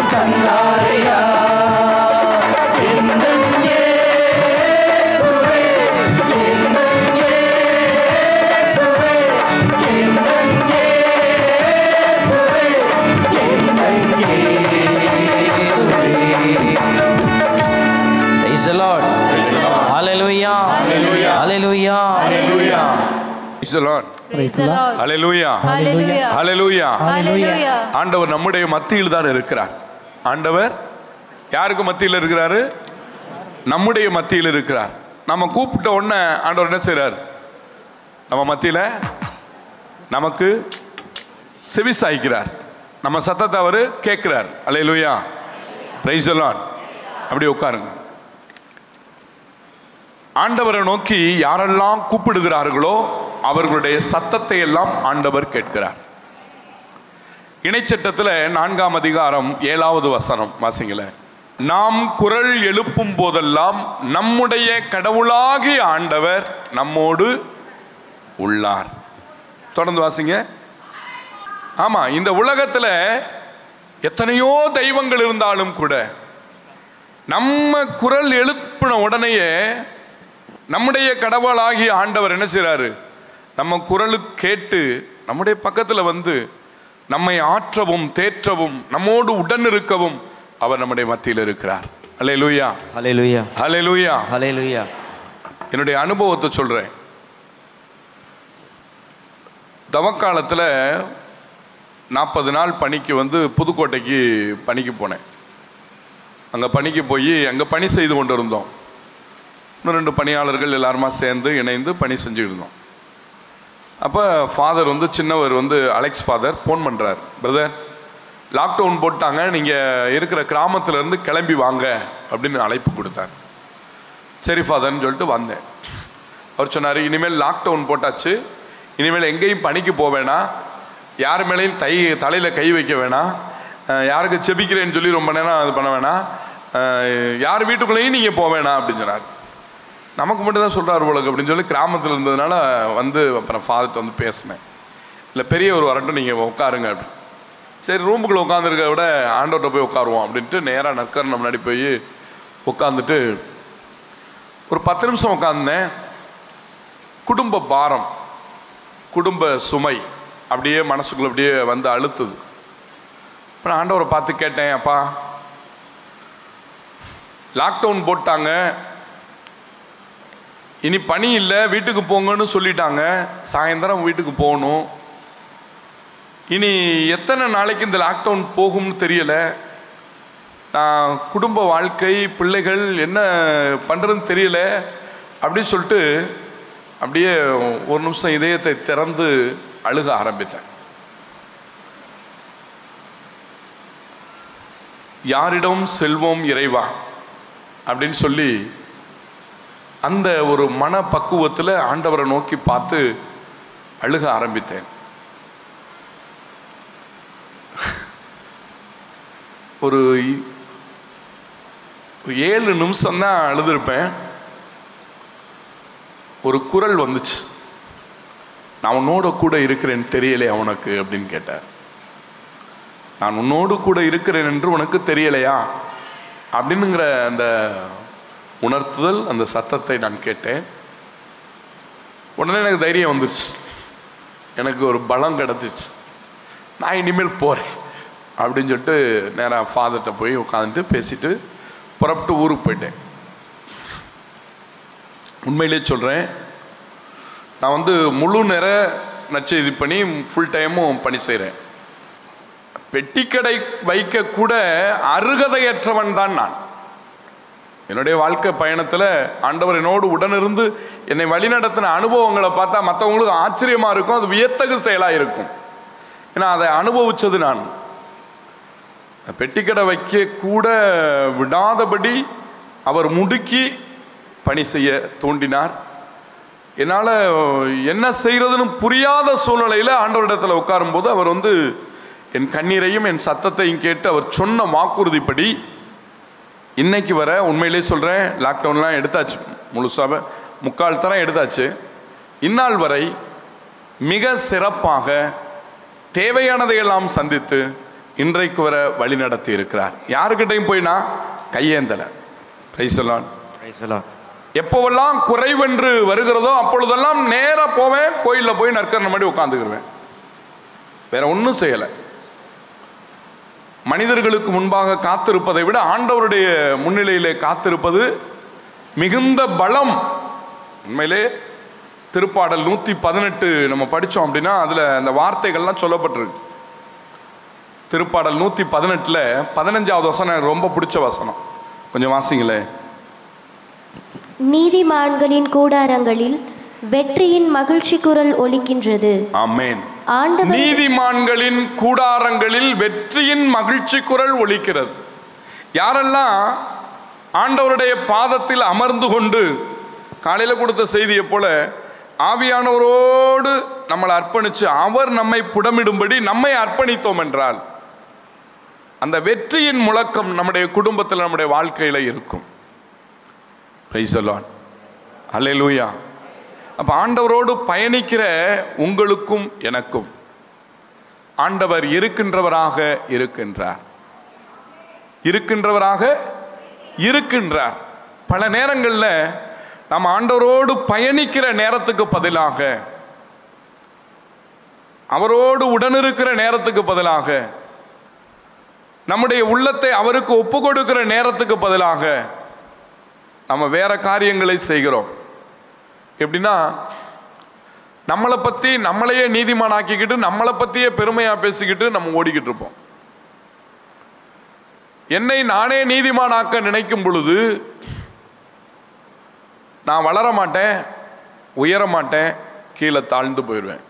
தந்தாரையா எந்தன் இயேசுவே, எந்தன் இயேசுவே, எந்தன் இயேசுவே, எந்தன் Praise the Lord. Hallelujah. Hallelujah. Praise the Lord. Praise the Lord. Hallelujah. Hallelujah. Hallelujah. Hallelujah. ஆண்டவர் நம்முடைய மத்தியில் தான் இருக்கிறார் ஆண்டவர் யாருக்கு மத்தியில் இருக்கிறாரு நம்முடைய மத்தியில் இருக்கிறார் நம்ம கூப்பிட்ட உடனே ஆண்டவர் என்ன செய்றார் நம்ம மத்தியில் நமக்கு செவி சாய்க்கிறார் நம்ம சத்தத்தை அவர் கேட்கிறார் அல்லேலூயா பிரைஸ் எல்லாம் அப்படி உட்காருங்க ஆண்டவரை நோக்கி யாரெல்லாம் கூப்பிடுகிறார்களோ அவர்களுடைய சத்தத்தை எல்லாம் ஆண்டவர் கேட்கிறார் இணைச்சட்டத்தில் நான்காம் அதிகாரம் ஏழாவது வசனம் வாசிங்கள நாம் குரல் எழுப்பும் போதெல்லாம் நம்முடைய கடவுளாகிய ஆண்டவர் நம்மோடு உள்ளார் தொடர்ந்து வாசிங்க ஆமா இந்த உலகத்துல எத்தனையோ தெய்வங்கள் இருந்தாலும் கூட நம்ம குரல் எழுப்பின உடனேயே நம்முடைய கடவுளாகிய ஆண்டவர் என்ன செய்றாரு நம்ம குரலுக்கு கேட்டு நம்முடைய பக்கத்துல வந்து நம்மை ஆற்றவும் தேற்றவும் நம்மோடு உடன் இருக்கவும் அவர் நம்முடைய மத்தியில் இருக்கிறார் அல்லேலூயா ஹalleluya அல்லேலூயா ஹalleluya என்னுடைய அனுபவத்தை சொல்றேன் தவக்காலத்தில் நாற்பது நாள் பணிக்கு வந்து புதுக்கோட்டைக்கு பணிக்கு போனேன் அங்கே பணிக்கு போய் அங்கே பணி செய்து கொண்டு இருந்தோம் இன்னும் ரெண்டு பணியாளர்கள் எல்லாருமா சேர்ந்து இணைந்து பணி செஞ்சுட்டு இருந்தோம் அப்போ ஃபாதர் வந்து சின்னவர் வந்து அலெக்ஸ் ஃபாதர் ஃபோன் பண்ணுறார் பிரதர் லாக்டவுன் போட்டாங்க நீங்கள் இருக்கிற கிராமத்துல இருந்து கிளம்பி வாங்க அப்படின்னு அழைப்பு கொடுத்தார் சரி ஃபாதர்னு சொல்லிட்டு வந்தேன் அவர் சொன்னார் இனிமேல் லாக்டவுன் போட்டாச்சு இனிமேல் எங்கேயும் பணிக்கு போக வேணாம் யார் மேலேயும் தை தலையில் கை வைக்க வேணாம் அஹ் யாருக்கு செபிக்கிறேன்னு சொல்லி ரொம்ப நேரம் அது பண்ண வேணாம் அஹ் யார் வீட்டுக்குள்ளேயும் நீங்கள் போக வேணாம் அப்படின்னு சொன்னார் நமக்கு மட்டும் தான் சொல்கிறார் போலக்கு அப்படின்னு சொல்லி கிராமத்தில் இருந்ததுனால வந்து அப்புறம் ஃபாதர்ட்ட வந்து பேசினேன் இல்லை பெரியவர் வரட்டும் நீங்கள் உட்காருங்க அப்படின்னு சரி ரூமுக்குள்ளே உட்காந்துருக்க விட ஆண்டோட்ட போய் உட்காருவோம் அப்படின்ட்டு நேராக நற்கரணை முன்னாடி போய் உட்காந்துட்டு ஒரு பத்து நிமிஷம் உட்காந்தேன் குடும்ப பாரம் குடும்ப சுமை அப்படியே மனசுக்குள்ள அப்படியே வந்து அழுத்துது அப்புறம் ஆண்டவரை பார்த்து கேட்டேன் அப்பா லாக்டவுன் போட்டாங்க இனி பணி இல்லை வீட்டுக்கு போங்கன்னு சொல்லிட்டாங்க சாயந்தரம் வீட்டுக்கு போகணும் இனி எத்தனை நாளைக்கு இந்த லாக்டவுன் போகும்னு தெரியல நான் குடும்ப வாழ்க்கை பிள்ளைகள் என்ன பண்ணுறதுன்னு தெரியல அப்படின்னு சொல்லிட்டு அப்படியே ஒரு நிமிஷம் இதயத்தை திறந்து அழுக ஆரம்பித்தேன் யாரிடம் செல்வோம் இறைவா அப்படின்னு சொல்லி அந்த ஒரு மன பக்குவத்தில் ஆண்டவரை நோக்கி பார்த்து அழுக ஆரம்பித்தேன் ஒரு இ- ஒரு ஏழு நிமிஷம் தான் அழுதுருப்பேன் ஒரு குரல் வந்துச்சு நான் உன்னோட கூட இருக்கிறேன் தெரியலையா உனக்கு அப்படின்னு கேட்டார் நான் உன்னோடு கூட இருக்கிறேன் என்று உனக்கு தெரியலையா அப்படின்னுங்கிற அந்த உணர்த்துதல் அந்த சத்தத்தை நான் கேட்டேன் உடனே எனக்கு தைரியம் வந்துருச்சு எனக்கு ஒரு பலம் கிடச்சிச்சு நான் இனிமேல் போகிறேன் அப்படின்னு சொல்லிட்டு நேராக ஃபாதர்கிட்ட போய் உட்காந்துட்டு பேசிட்டு புறப்பட்டு ஊருக்கு போயிட்டேன் உண்மையிலே சொல்கிறேன் நான் வந்து முழு நேர நற்செய்தி பண்ணி ஃபுல் டைமும் பணி செய்கிறேன் பெட்டிக்கடை வைக்க கூட அருகதையற்றவன் தான் நான் என்னுடைய வாழ்க்கை பயணத்தில் ஆண்டவர் என்னோடு உடனிருந்து என்னை வழிநடத்தின அனுபவங்களை பார்த்தா மற்றவங்களுக்கு ஆச்சரியமாக இருக்கும் அது வியத்தகு செயலாக இருக்கும் ஏன்னா அதை அனுபவிச்சது நான் பெட்டிக்கடை வைக்க கூட விடாதபடி அவர் முடுக்கி பணி செய்ய தூண்டினார் என்னால் என்ன செய்கிறதுன்னு புரியாத சூழ்நிலையில் ஆண்டவரிடத்தில் உட்காரும்போது அவர் வந்து என் கண்ணீரையும் என் சத்தத்தையும் கேட்டு அவர் சொன்ன வாக்குறுதிப்படி இன்னைக்கு வர உண்மையிலே சொல்கிறேன் லாக்டவுன்லாம் எடுத்தாச்சு முழுசாக முக்கால் தரம் எடுத்தாச்சு இந்நாள் வரை மிக சிறப்பாக தேவையானதையெல்லாம் சந்தித்து இன்றைக்கு வர வழி நடத்தி இருக்கிறார் யாருக்கிட்டையும் போய் நான் கையேந்தல பிரைசலான் Praise the Lord. எப்போவெல்லாம் குறைவென்று வருகிறதோ அப்பொழுதெல்லாம் நேரா போவேன் கோயிலில் போய் நற்கரண மாதிரி உட்காந்துக்கிருவேன் வேற ஒன்றும் செய்யலை மனிதர்களுக்கு முன்பாக காத்திருப்பதை விட ஆண்டவருடைய முன்னிலையிலே காத்திருப்பது மிகுந்த பலம் உண்மையிலே திருப்பாடல் நூற்றி பதினெட்டு நம்ம படித்தோம் அப்படின்னா அதில் அந்த வார்த்தைகள்லாம் சொல்லப்பட்டிருக்கு திருப்பாடல் நூற்றி பதினெட்டில் பதினஞ்சாவது வசனம் எனக்கு ரொம்ப பிடிச்ச வசனம் கொஞ்சம் வாசிங்களே நீதிமான்களின் கூடாரங்களில் வெற்றியின் மகிழ்ச்சி குரல் ஒலிக்கின்றது ஆமென் ஆண்டவர் நீதிமான்களின் கூடாரங்களில் வெற்றியின் மகிழ்ச்சி குரல் ஒலிக்கிறது யாரெல்லாம் ஆண்டவருடைய பாதத்தில் அமர்ந்து கொண்டு காலையில கொடுத்த செய்தியை போல ஆவியானவரோடு நம்மளை அர்ப்பணிச்சு அவர் நம்மை புடமிடும்படி நம்மை அர்ப்பணித்தோம் என்றால் அந்த வெற்றியின் முழக்கம் நம்முடைய குடும்பத்தில் நம்முடைய வாழ்க்கையில இருக்கும் பிரைசலான் அல்லேலூயா அப்ப ஆண்டவரோடு பயணிக்கிற உங்களுக்கும் எனக்கும் ஆண்டவர் இருக்கின்றவராக இருக்கின்றார் இருக்கின்றவராக இருக்கின்றார் பல நேரங்களில் நம்ம ஆண்டவரோடு பயணிக்கிற நேரத்துக்கு பதிலாக அவரோடு உடனிருக்கிற நேரத்துக்கு பதிலாக நம்முடைய உள்ளத்தை அவருக்கு ஒப்பு கொடுக்கிற நேரத்துக்கு பதிலாக நம்ம வேற காரியங்களை செய்கிறோம் எப்படின்னா நம்மளை பற்றி நம்மளையே நீதிமானாக்கிக்கிட்டு நம்மளை பற்றியே பெருமையாக பேசிக்கிட்டு நம்ம ஓடிக்கிட்டு இருப்போம் என்னை நானே நீதிமானாக்க நினைக்கும் பொழுது நான் வளர மாட்டேன் உயர மாட்டேன் கீழே தாழ்ந்து போயிடுவேன்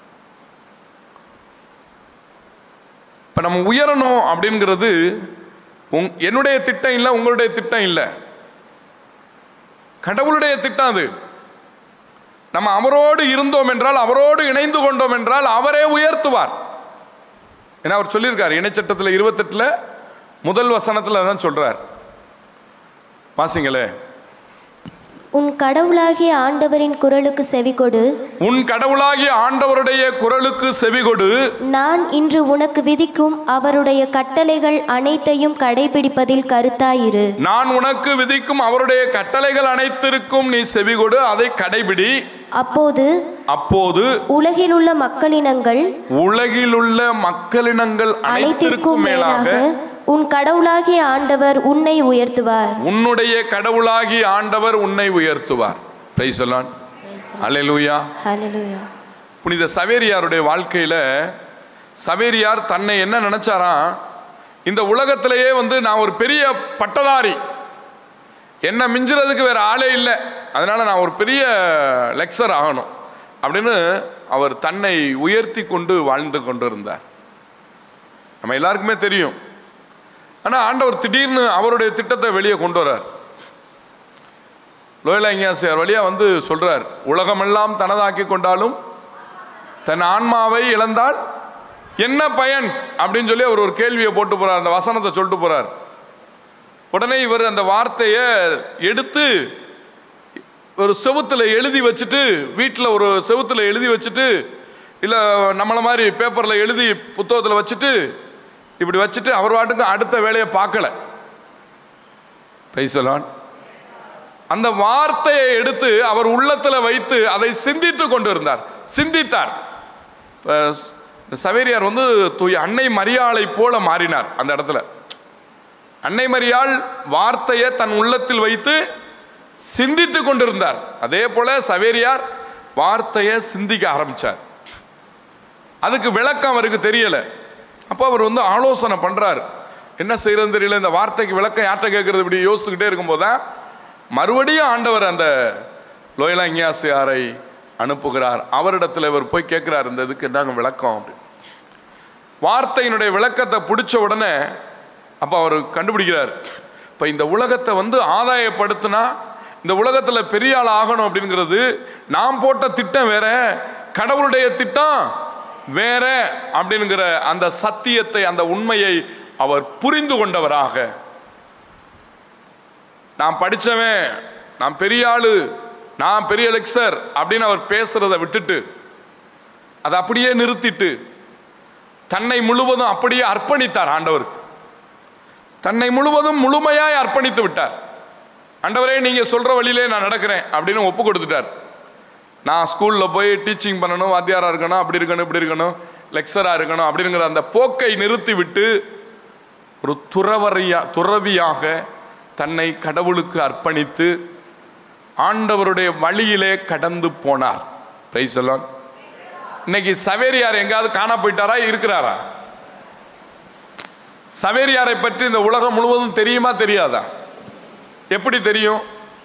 இப்போ நம்ம உயரணும் அப்படிங்கிறது உங் என்னுடைய திட்டம் இல்லை உங்களுடைய திட்டம் இல்லை கடவுளுடைய திட்டம் அது நம்ம அவரோடு இருந்தோம் என்றால் அவரோடு இணைந்து கொண்டோம் என்றால் அவரே உயர்த்துவார் ஏன்னா அவர் சொல்லியிருக்கார் இணைச்சட்டத்தில் இருபத்தெட்டுல முதல் வசனத்துல தான் சொல்றார் வாசிங்களே உன் கடவுளாகிய ஆண்டவரின் குரலுக்கு செவிகொடு உன் கடவுளாகிய ஆண்டவருடைய குரலுக்கு செவிகொடு நான் இன்று உனக்கு விதிக்கும் அவருடைய கட்டளைகள் அனைத்தையும் கடைபிடிப்பதில் கருத்தாயிரு நான் உனக்கு விதிக்கும் அவருடைய கட்டளைகள் அனைத்திற்கும் நீ செவிகொடு அதை கடைபிடி அப்போது அப்போது உலகிலுள்ள மக்களினங்கள் உலகிலுள்ள மக்களினங்கள் அனைத்திற்கும் அனைத்திற்கும் மேலாக மேலாக உன் கடவுளாகிய ஆண்டவர் உன்னை உயர்த்துவார் உன்னுடைய கடவுளாகி ஆண்டவர் உன்னை உயர்த்துவார் பிரைசலான் அல்லேலூயா ஹalleluya புனித சவேரியாருடைய வாழ்க்கையில சவேரியார் தன்னை என்ன நினைச்சாராம் இந்த உலகத்திலேயே வந்து நான் ஒரு பெரிய பட்டதாரி என்ன மிஞ்சுறதுக்கு வேற ஆளே இல்லை அதனால நான் ஒரு பெரிய லெக்சர் ஆகணும் அப்படின்னு அவர் தன்னை உயர்த்தி கொண்டு வாழ்ந்து கொண்டிருந்தார் நம்ம எல்லாருக்குமே தெரியும் ஆனா ஆண்டவர் திடீர்னு அவருடைய திட்டத்தை வெளியே கொண்டு வரார் லோயலா இங்கியாசியார் வழியா வந்து சொல்றார் உலகமெல்லாம் தனதாக்கி கொண்டாலும் தன் ஆன்மாவை இழந்தால் என்ன பயன் அப்படின்னு சொல்லி அவர் ஒரு கேள்வியை போட்டு போறார் அந்த வசனத்தை சொல்லிட்டு போறார் உடனே இவர் அந்த வார்த்தையை எடுத்து ஒரு செவுத்துல எழுதி வச்சுட்டு வீட்டில் ஒரு செவுத்துல எழுதி வச்சுட்டு இல்லை நம்மளை மாதிரி பேப்பரில் எழுதி புத்தகத்தில் வச்சுட்டு இப்படி வச்சுட்டு அவர் வாட்டுக்கு அடுத்த வேலையை பார்க்கல பைசலான் அந்த வார்த்தையை எடுத்து அவர் உள்ளத்துல வைத்து அதை சிந்தித்து கொண்டு இருந்தார் சிந்தித்தார் இப்ப இந்த சவேரியார் வந்து தூய அன்னை மரியாளை போல மாறினார் அந்த இடத்துல அன்னை மரியாள் வார்த்தையை தன் உள்ளத்தில் வைத்து சிந்தித்து கொண்டிருந்தார் அதே போல சவேரியார் வார்த்தையை சிந்திக்க ஆரம்பிச்சார் அதுக்கு விளக்கம் அவருக்கு தெரியல அப்போ அவர் வந்து ஆலோசனை பண்றார் என்ன செய்யறதுன்னு தெரியல இந்த வார்த்தைக்கு விளக்கம் யார்கிட்ட கேட்கறது இப்படி யோசிச்சுக்கிட்டே இருக்கும்போது தான் மறுபடியும் ஆண்டவர் அந்த லோயலா இங்கியாசியாரை அனுப்புகிறார் அவரிடத்துல இவர் போய் கேட்கிறார் இந்த இதுக்கு என்னங்க விளக்கம் அப்படின்னு வார்த்தையினுடைய விளக்கத்தை பிடிச்ச உடனே அப்போ அவர் கண்டுபிடிக்கிறார் இப்போ இந்த உலகத்தை வந்து ஆதாயப்படுத்தினா இந்த உலகத்தில் பெரிய ஆள் ஆகணும் அப்படிங்கிறது நாம் போட்ட திட்டம் வேற கடவுளுடைய திட்டம் வேற அப்படிங்கிற அந்த சத்தியத்தை அந்த உண்மையை அவர் புரிந்து கொண்டவராக நான் படிச்சவன் நான் பெரிய ஆளு நான் பெரிய லெக்சர் அப்படின்னு அவர் பேசுறதை விட்டுட்டு அதை அப்படியே நிறுத்திட்டு தன்னை முழுவதும் அப்படியே அர்ப்பணித்தார் ஆண்டவருக்கு தன்னை முழுவதும் முழுமையாய் அர்ப்பணித்து விட்டார் ஆண்டவரே நீங்க சொல்ற வழியிலே நான் நடக்கிறேன் அப்படின்னு ஒப்பு கொடுத்துட்டார் நான் ஸ்கூல்ல போய் டீச்சிங் பண்ணணும் வாத்தியாரா இருக்கணும் அப்படி இருக்கணும் இப்படி இருக்கணும் லெக்சரா இருக்கணும் அப்படிங்கிற அந்த போக்கை நிறுத்தி விட்டு ஒரு துறவரியா துறவியாக தன்னை கடவுளுக்கு அர்ப்பணித்து ஆண்டவருடைய வழியிலே கடந்து போனார் பிரைஸ் எல்லாம் இன்னைக்கு சவேரியார் எங்காவது காணா போயிட்டாரா இருக்கிறாரா சவேரியாரை பற்றி இந்த உலகம் முழுவதும் தெரியுமா தெரியாதா எப்படி தெரியும்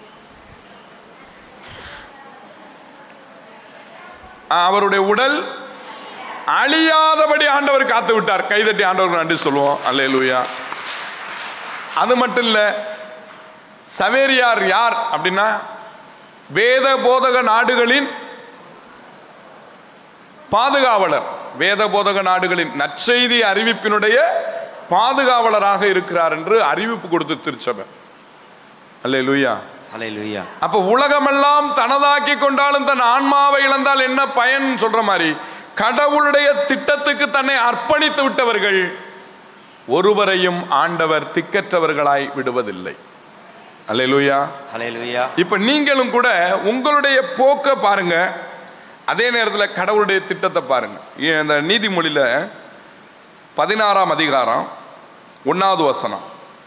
அவருடைய உடல் அழியாதபடி ஆண்டவர் காத்து விட்டார் கைதட்டி ஆண்டவருக்கு நன்றி சொல்லுவோம் அல்லேலூயா அது மட்டும் இல்ல சவேரியார் யார் அப்படின்னா வேத போதக நாடுகளின் பாதுகாவலர் வேத போதக நாடுகளின் நற்செய்தி அறிவிப்பினுடைய பாதுகாவலராக இருக்கிறார் என்று அறிவிப்பு கொடுத்து திருச்சபை அல்லேலூயா ஹalleluya அப்ப உலகமெல்லாம் தனதாக்கி கொண்டாலும் தன் ஆன்மாவை இழந்தால் என்ன பயன் சொல்ற மாதிரி கடவுளுடைய திட்டத்துக்கு தன்னை அர்ப்பணித்து விட்டவர்கள் ஒருவரையும் ஆண்டவர் திக்கற்றவர்களாய் விடுவதில்லை அல்லேலூயா ஹalleluya இப்ப நீங்களும் கூட உங்களுடைய போக்க பாருங்க அதே நேரத்தில் கடவுளுடைய திட்டத்தை பாருங்க ஏன் இந்த நீதிமொழியில பதினாறாம் அதிகாரம் ஒன்னாவது வசனம்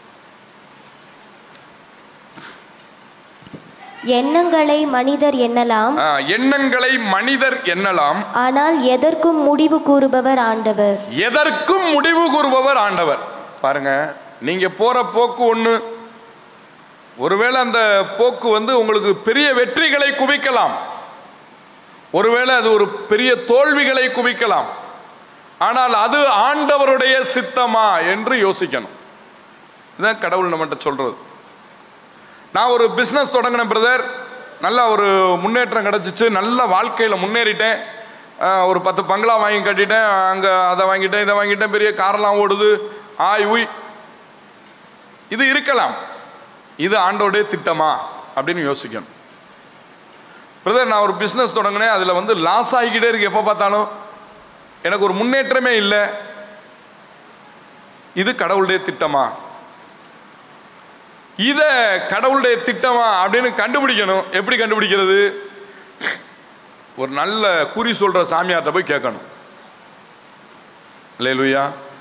எண்ணங்களை மனிதர் எண்ணலாம் ஆ, எண்ணங்களை மனிதர் எண்ணலாம் ஆனால் எதற்கும் முடிவு கூறுபவர் ஆண்டவர் எதற்கும் முடிவு கூறுபவர் ஆண்டவர் பாருங்க நீங்க போற போக்கு ஒண்ணு ஒருவேளை அந்த போக்கு வந்து உங்களுக்கு பெரிய வெற்றிகளை குவிக்கலாம் ஒருவேளை அது ஒரு பெரிய தோல்விகளை குவிக்கலாம் ஆனால் அது ஆண்டவருடைய சித்தமா என்று யோசிக்கணும் இதுதான் கடவுள் நம்மகிட்ட சொல்றது நான் ஒரு பிஸ்னஸ் தொடங்கினேன் பிரதர் நல்ல ஒரு முன்னேற்றம் கிடச்சிச்சு நல்ல வாழ்க்கையில் முன்னேறிட்டேன் ஆஹ் ஒரு பத்து பங்களா வாங்கி கட்டிட்டேன் அங்கே அதை வாங்கிட்டேன் இதை வாங்கிட்டேன் பெரிய காரெல்லாம் ஓடுது ஆய் உய் இது இருக்கலாம் இது ஆண்டோடைய திட்டமா அப்படின்னு யோசிக்கணும் பிரதர் நான் ஒரு பிஸ்னஸ் தொடங்கினேன் அதில் வந்து லாஸ் ஆகிக்கிட்டே இருக்கு எப்போ பார்த்தாலும் எனக்கு ஒரு முன்னேற்றமே இல்லை இது கடவுளுடைய திட்டமா இத கடவுளுடைய திட்டமா அப்படின்னு கண்டுபிடிக்கணும் எப்படி கண்டுபிடிக்கிறது ஒரு நல்ல குறி சொல்ற சாமியார்ட்ட போய் கேட்கணும் லேலுயா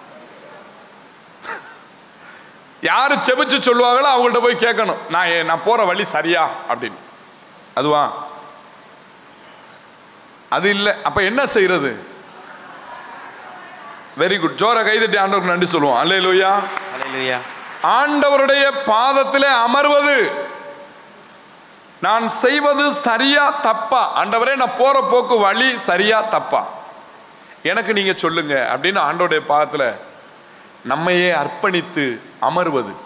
யாரு செபிச்சு சொல்லுவாங்களோ அவங்கள்ட்ட போய் கேட்கணும் நான் ஏ- நான் போற வழி சரியா அப்படின்னு அதுவா அது இல்லை அப்ப என்ன செய்யறது வெரி குட் ஜோர கைதட்டி ஆண்டவருக்கு நன்றி சொல்லுவோம் அல்லேலூயா ஹalleluya ஆண்டவருடைய பாதத்திலே அமர்வது நான் செய்வது சரியா தப்பா ஆண்டவரே நான் போற போக்கு வழி சரியா தப்பா எனக்கு நீங்க சொல்லுங்க அப்படின்னு ஆண்டவருடைய பாதத்துல நம்மையே அர்ப்பணித்து அமர்வது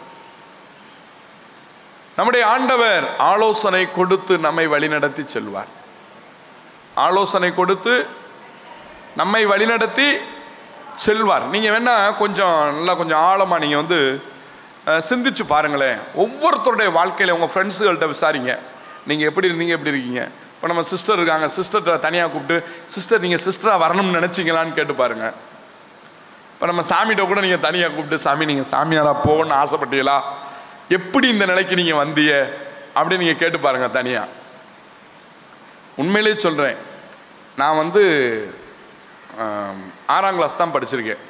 நம்முடைய ஆண்டவர் ஆலோசனை கொடுத்து நம்மை வழிநடத்தி செல்வார் ஆலோசனை கொடுத்து நம்மை வழிநடத்தி செல்வார் நீங்க வேணா கொஞ்சம் நல்லா கொஞ்சம் ஆழமா நீங்க வந்து அஹ், சிந்திச்சு பாருங்களேன் ஒவ்வொருத்தருடைய வாழ்க்கையில உங்க ஃப்ரெண்ட்ஸுகள்கிட்ட விசாரிங்க நீங்க எப்படி இருந்தீங்க எப்படி இருக்கீங்க இப்போ நம்ம சிஸ்டர் இருக்காங்க சிஸ்டர்கிட்ட தனியாக கூப்பிட்டு சிஸ்டர் நீங்கள் சிஸ்டராக வரணும்னு நினச்சிங்களான்னு கேட்டு பாருங்க இப்போ நம்ம சாமிகிட்ட கூட நீங்கள் தனியாக கூப்பிட்டு சாமி நீங்கள் சாமியாரா போகணும்னு ஆசைப்பட்டீங்களா எப்படி இந்த நிலைக்கு நீங்கள் வந்தீங்க அப்படின்னு நீங்கள் கேட்டு பாருங்க தனியாக உண்மையிலேயே சொல்கிறேன் நான் வந்து ஆம், ஆறாம் கிளாஸ் தான் படிச்சிருக்கேன்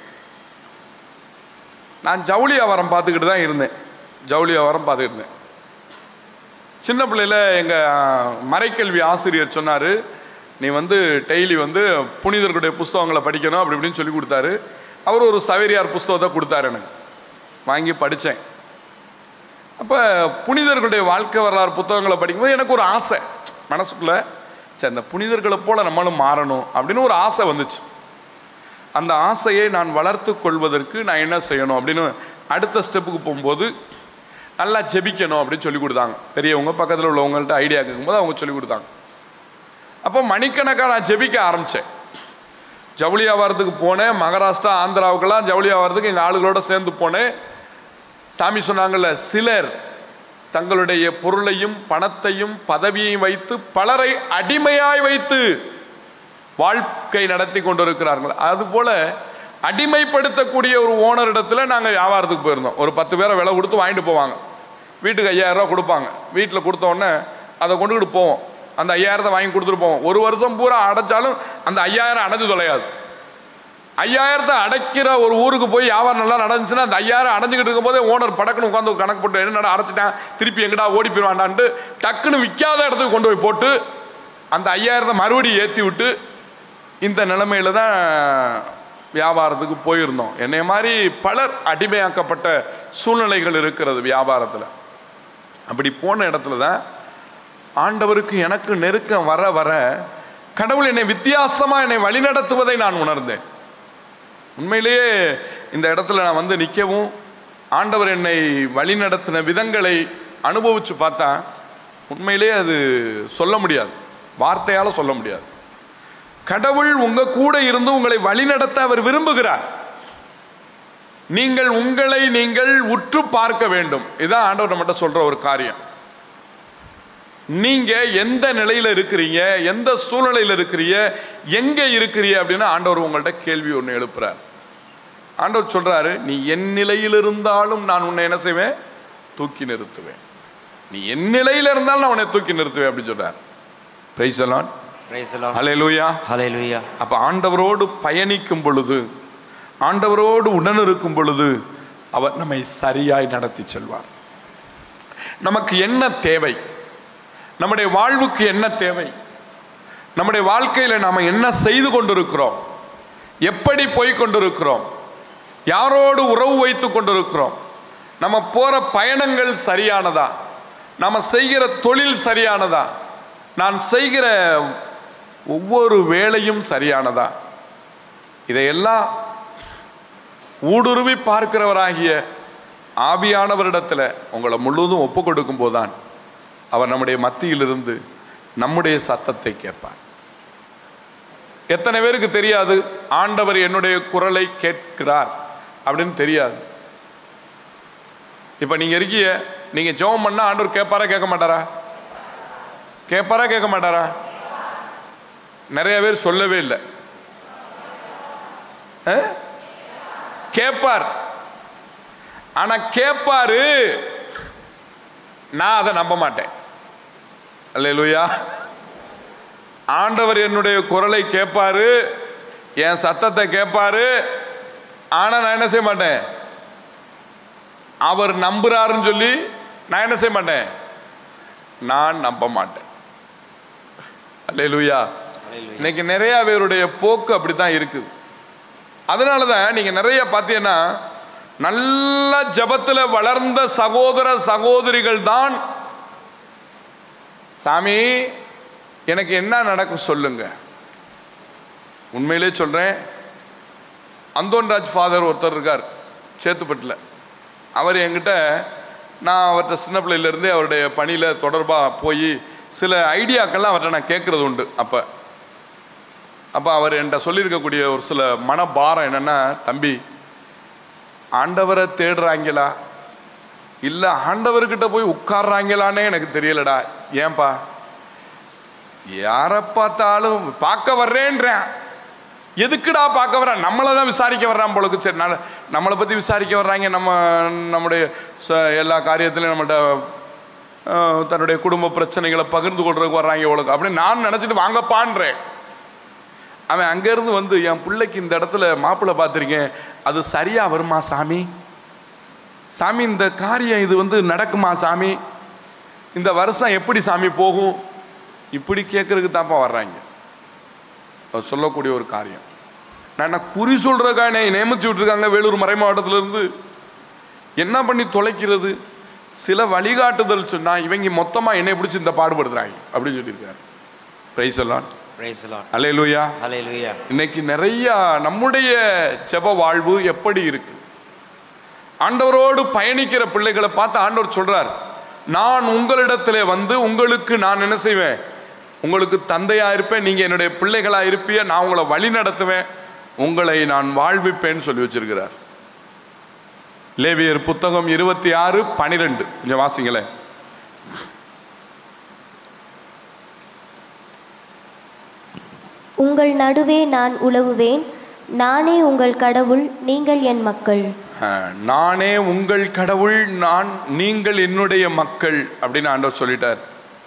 நான் ஜவுளி வியாபாரம் பார்த்துக்கிட்டு தான் இருந்தேன் ஜவுளி வியாபாரம் பார்த்துக்கிட்டு இருந்தேன் சின்ன பிள்ளையில எங்கள் மறைக்கல்வி ஆசிரியர் சொன்னார் நீ வந்து டெய்லி வந்து புனிதர்களுடைய புஸ்தகங்களை படிக்கணும் அப்படி இப்படின்னு சொல்லி கொடுத்தாரு அவர் ஒரு சவேரியார் புஸ்தகத்தை கொடுத்தாரு எனக்கு வாங்கி படித்தேன் அப்போ புனிதர்களுடைய வாழ்க்கை வரலாறு புத்தகங்களை படிக்கும்போது எனக்கு ஒரு ஆசை மனசுக்குள்ள சரி அந்த புனிதர்களை போல நம்மளும் மாறணும் அப்படின்னு ஒரு ஆசை வந்துச்சு அந்த ஆசையை நான் வளர்த்து கொள்வதற்கு நான் என்ன செய்யணும் அப்படின்னு அடுத்த ஸ்டெப்புக்கு போகும்போது நல்லா ஜெபிக்கணும் அப்படின்னு சொல்லி கொடுத்தாங்க பெரியவங்க பக்கத்தில் உள்ளவங்கள்ட்ட ஐடியா கேட்கும்போது அவங்க சொல்லி கொடுத்தாங்க அப்போ மணிக்கணக்காக நான் ஜெபிக்க ஆரம்பித்தேன் ஜவுளி வியாபாரத்துக்கு போனேன் மகாராஷ்டிரா ஆந்திராவுக்கெல்லாம் ஜவுளி வியாபாரத்துக்கு எங்கள் ஆளுகளோட சேர்ந்து போனேன் சாமி சொன்னாங்கல்ல சிலர் தங்களுடைய பொருளையும் பணத்தையும் பதவியையும் வைத்து பலரை அடிமையாய் வைத்து வாழ்க்கை நடத்தி கொண்டிருக்கிறார்கள் அதுபோல அடிமைப்படுத்தக்கூடிய ஒரு ஓனர் இடத்துல நாங்கள் வியாபாரத்துக்கு போயிருந்தோம் ஒரு பத்து பேரை விலை கொடுத்து வாங்கிட்டு போவாங்க வீட்டுக்கு ஐயாயிரம் ரூபா கொடுப்பாங்க வீட்டில் கொடுத்த உடனே அதை கொண்டுக்கிட்டு போவோம் அந்த ஐயாயிரத்தை வாங்கி கொடுத்துட்டு போவோம் ஒரு வருஷம் பூரா அடைச்சாலும் அந்த ஐயாயிரம் அடைஞ்சு தொலையாது ஐயாயிரத்தை அடைக்கிற ஒரு ஊருக்கு போய் வியாபாரம் நல்லா நடந்துச்சுன்னா அந்த ஐயாயிரம் அடைஞ்சிக்கிட்டு இருக்கும்போதே ஓனர் படக்குன்னு உட்காந்து கணக்கு போட்டு என்னடா அடைச்சிட்டேன் திருப்பி எங்கடா ஓடி போயிடுவான்டான்ட்டு டக்குன்னு விற்காத இடத்துக்கு கொண்டு போய் போட்டு அந்த ஐயாயிரத்தை மறுபடியும் ஏற்றி விட்டு இந்த நிலைமையில தான் வியாபாரத்துக்கு போயிருந்தோம் என்னை மாதிரி பலர் அடிமையாக்கப்பட்ட சூழ்நிலைகள் இருக்கிறது வியாபாரத்தில் அப்படி போன இடத்துல தான் ஆண்டவருக்கு எனக்கு நெருக்கம் வர வர கடவுள் என்னை வித்தியாசமாக என்னை வழிநடத்துவதை நான் உணர்ந்தேன் உண்மையிலேயே இந்த இடத்துல நான் வந்து நிற்கவும் ஆண்டவர் என்னை வழிநடத்தின விதங்களை அனுபவிச்சு பார்த்தா உண்மையிலேயே அது சொல்ல முடியாது வார்த்தையால் சொல்ல முடியாது கடவுள் உங்க கூட இருந்து உங்களை வழிநடத்த அவர் விரும்புகிறார் நீங்கள் உங்களை நீங்கள் உற்று பார்க்க வேண்டும் இதான் ஆண்டவர் நம்மகிட்ட சொல்ற ஒரு காரியம் நீங்க எந்த நிலையில இருக்கிறீங்க எந்த சூழ்நிலையில இருக்கிறீங்க எங்க இருக்கிறீங்க அப்படின்னு ஆண்டவர் உங்கள்ட்ட கேள்வி ஒன்று எழுப்புறார் ஆண்டவர் சொல்றாரு நீ என் நிலையில் இருந்தாலும் நான் உன்னை என்ன செய்வேன் தூக்கி நிறுத்துவேன் நீ என் நிலையில இருந்தாலும் நான் உன்னை தூக்கி நிறுத்துவேன் அப்படின்னு சொல்றார் பிரைஸ் எல்லாம் Praise the Lord. ஹalleluya Hallelujah. அப்ப ஆண்டவரோடு பயணிக்கும் பொழுது ஆண்டவரோடு உடனிருக்கும் பொழுது அவர் நம்மை சரியாய் நடத்தி செல்வார் நமக்கு என்ன தேவை நம்முடைய வாழ்வுக்கு என்ன தேவை நம்முடைய வாழ்க்கையில் நாம் என்ன செய்து கொண்டிருக்கிறோம் எப்படி போய் கொண்டிருக்கிறோம் யாரோடு உறவு வைத்து கொண்டிருக்கிறோம் நம்ம போற பயணங்கள் சரியானதா நம்ம செய்கிற தொழில் சரியானதா நான் செய்கிற ஒவ்வொரு வேலையும் சரியானதா இதையெல்லாம் ஊடுருவி பார்க்கிறவராகிய ஆவியானவரிடத்தில் உங்களை முழுவதும் ஒப்பு கொடுக்கும் போதுதான் அவர் நம்முடைய மத்தியிலிருந்து நம்முடைய சத்தத்தை கேட்பார் எத்தனை பேருக்கு தெரியாது ஆண்டவர் என்னுடைய குரலை கேட்கிறார் அப்படின்னு தெரியாது இப்ப நீங்க இருக்கீங்க நீங்க ஜெபம் பண்ணா ஆண்டவர் கேட்பாரா கேட்க மாட்டாரா கேட்பாரா கேட்க மாட்டாரா நிறைய பேர் சொல்லவே இல்லை ஆ? கேட்பார் ஆனா கேட்பாரு நான் அதை நம்ப மாட்டேன் அல்லேலூயா ஆண்டவர் என்னுடைய குரலை கேட்பாரு என் சத்தத்தை கேட்பாரு ஆனா நான் என்ன செய்ய மாட்டேன் அவர் நம்புறாருன்னு சொல்லி நான் என்ன செய்ய மாட்டேன் நான் நம்ப மாட்டேன் அல்லேலூயா Hallelujah. இன்னைக்கு நிறைய பேருடைய போக்கு அப்படித்தான் இருக்குது அதனால தான் நீங்க நிறைய பார்த்தீங்கன்னா நல்ல ஜபத்துல வளர்ந்த சகோதர சகோதரிகள் தான் சாமி எனக்கு என்ன நடக்கும் சொல்லுங்க உண்மையிலே சொல்றேன் அந்தோன்ராஜ் ஃபாதர் ஒருத்தர் இருக்கார் சேத்துப்பட்டில் அவர் என்கிட்ட நான் அவர்கிட்ட சின்ன பிள்ளையிலேருந்தே அவருடைய பணியில் தொடர்பாக போய் சில ஐடியாக்கள்லாம் அவர்கிட்ட நான் கேட்குறது உண்டு அப்போ அப்போ அவர் என்கிட்ட சொல்லியிருக்கக்கூடிய ஒரு சில மனபாரம் என்னென்னா தம்பி ஆண்டவரை தேடுறாங்களா இல்லை ஆண்டவர்கிட்ட போய் உட்கார்றாங்களானே எனக்கு தெரியலடா ஏன்பா யாரை பார்த்தாலும் பார்க்க வர்றேன்றேன் எதுக்குடா பார்க்க வர்றான் நம்மளை தான் விசாரிக்க வர்றான் போலுக்கு சரி நல்ல நம்மளை பற்றி விசாரிக்க வர்றாங்க நம்ம நம்முடைய ச- எல்லா காரியத்திலையும் நம்மள்ட்ட அஹ், தன்னுடைய குடும்ப பிரச்சனைகளை பகிர்ந்து கொள்றதுக்கு வர்றாங்க இவ்வளோக்கு அப்படின்னு நான் நினச்சிட்டு வாங்கப்பான்றேன் அவன் அங்கேருந்து வந்து என் பிள்ளைக்கு இந்த இடத்துல மாப்பிள்ளை பார்த்துருக்கேன் அது சரியா வருமா சாமி சாமி இந்த காரியம் இது வந்து நடக்குமா சாமி இந்த வருஷம் எப்படி சாமி போகும் இப்படி கேட்கறதுக்கு தான்ப்பா வர்றாங்க அவர் சொல்லக்கூடிய ஒரு காரியம் நான் என்ன குறி சொல்றக்கா என்னை நியமிச்சு விட்டுருக்காங்க வேலூர் மறை மாவட்டத்துல இருந்து என்ன பண்ணி தொலைக்கிறது சில வழிகாட்டுதல் சொன்னா இவங்க மொத்தமா என்னை பிடிச்சி இந்த பாடுபடுத்துறாங்க அப்படின்னு சொல்லியிருக்காரு பிரைஸ் எல்லாம் Praise the Lord. Hallelujah Hallelujah. இன்னைக்கு நிறைய நம்முடைய ஜெப வாழ்வு எப்படி இருக்கு ஆண்டவரோடு பயணிக்கிற பிள்ளைகளை பார்த்து ஆண்டவர் சொல்றார் நான் உங்களிடத்திலே வந்து உங்களுக்கு நான் என்ன செய்வேன் உங்களுக்கு தந்தையா இருப்பேன் நீங்க என்னுடைய பிள்ளைகளா இருப்பிய நான் உங்களை வழி நடத்துவேன் உங்களை நான் வாழ்விப்பேன்னு சொல்லி வச்சிருக்கிறார் லேவியர் புத்தகம் இருபத்தி ஆறு பனிரெண்டு கொஞ்சம் வாசிங்களேன் உங்கள் நடுவே நான் உலவுவேன் நானே உங்கள் கடவுள் நீங்கள் என் மக்கள் அஹ், நானே உங்கள் கடவுள் நான் நீங்கள் என்னுடைய மக்கள் அப்படின்னு ஆண்டவர் சொல்லிட்டார்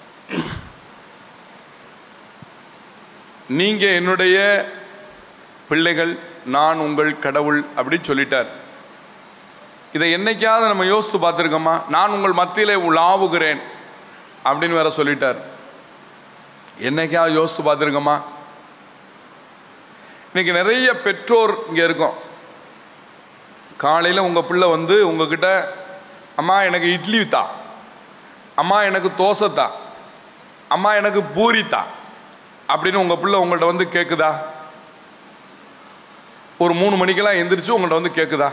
நீங்க என்னுடைய பிள்ளைகள் நான் உங்கள் கடவுள் அப்படின்னு சொல்லிட்டார் இதை என்னைக்காவது நம்ம யோசித்து பார்த்துருக்கோமா நான் உங்கள் மத்தியிலே உலாவுகிறேன் அப்படின்னு வேற சொல்லிட்டார் என்னைக்காவது யோசித்து பார்த்துருக்கோமா இன்னைக்கு நிறைய பெற்றோர் இங்கே இருக்கோம் காலையில் உங்கள் பிள்ளை வந்து உங்ககிட்ட அம்மா எனக்கு இட்லி தா அம்மா எனக்கு தோசை தா அம்மா எனக்கு பூரி தா அப்படின்னு உங்கள் பிள்ளை உங்கள்கிட்ட வந்து கேட்குதா ஒரு மூணு மணிக்கெல்லாம் எந்திரிச்சு உங்கள்கிட்ட வந்து கேட்குதா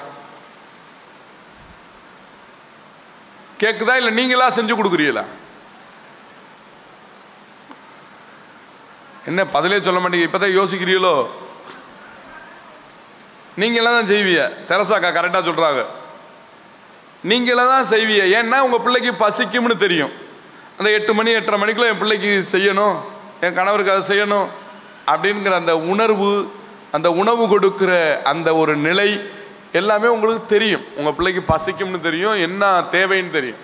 கேட்குதா இல்லை நீங்களா செஞ்சு கொடுக்குறீங்களா என்ன பதிலே சொல்ல மாட்டீங்க இப்பதான் யோசிக்கிறீங்களோ நீங்களே தான் செய்வீங்க தெரசாக்கா கரெக்டாக சொல்கிறாங்க நீங்களே தான் செய்வீங்க ஏன்னா உங்கள் பிள்ளைக்கு பசிக்கும்னு தெரியும் அந்த எட்டு மணி எட்டரை மணிக்குள்ள என் பிள்ளைக்கு செய்யணும் என் கணவருக்கு அதை செய்யணும் அப்படிங்கிற அந்த உணர்வு அந்த உணவு கொடுக்கிற அந்த ஒரு நிலை எல்லாமே உங்களுக்கு தெரியும் உங்கள் பிள்ளைக்கு பசிக்கும்னு தெரியும் என்ன தேவைன்னு தெரியும்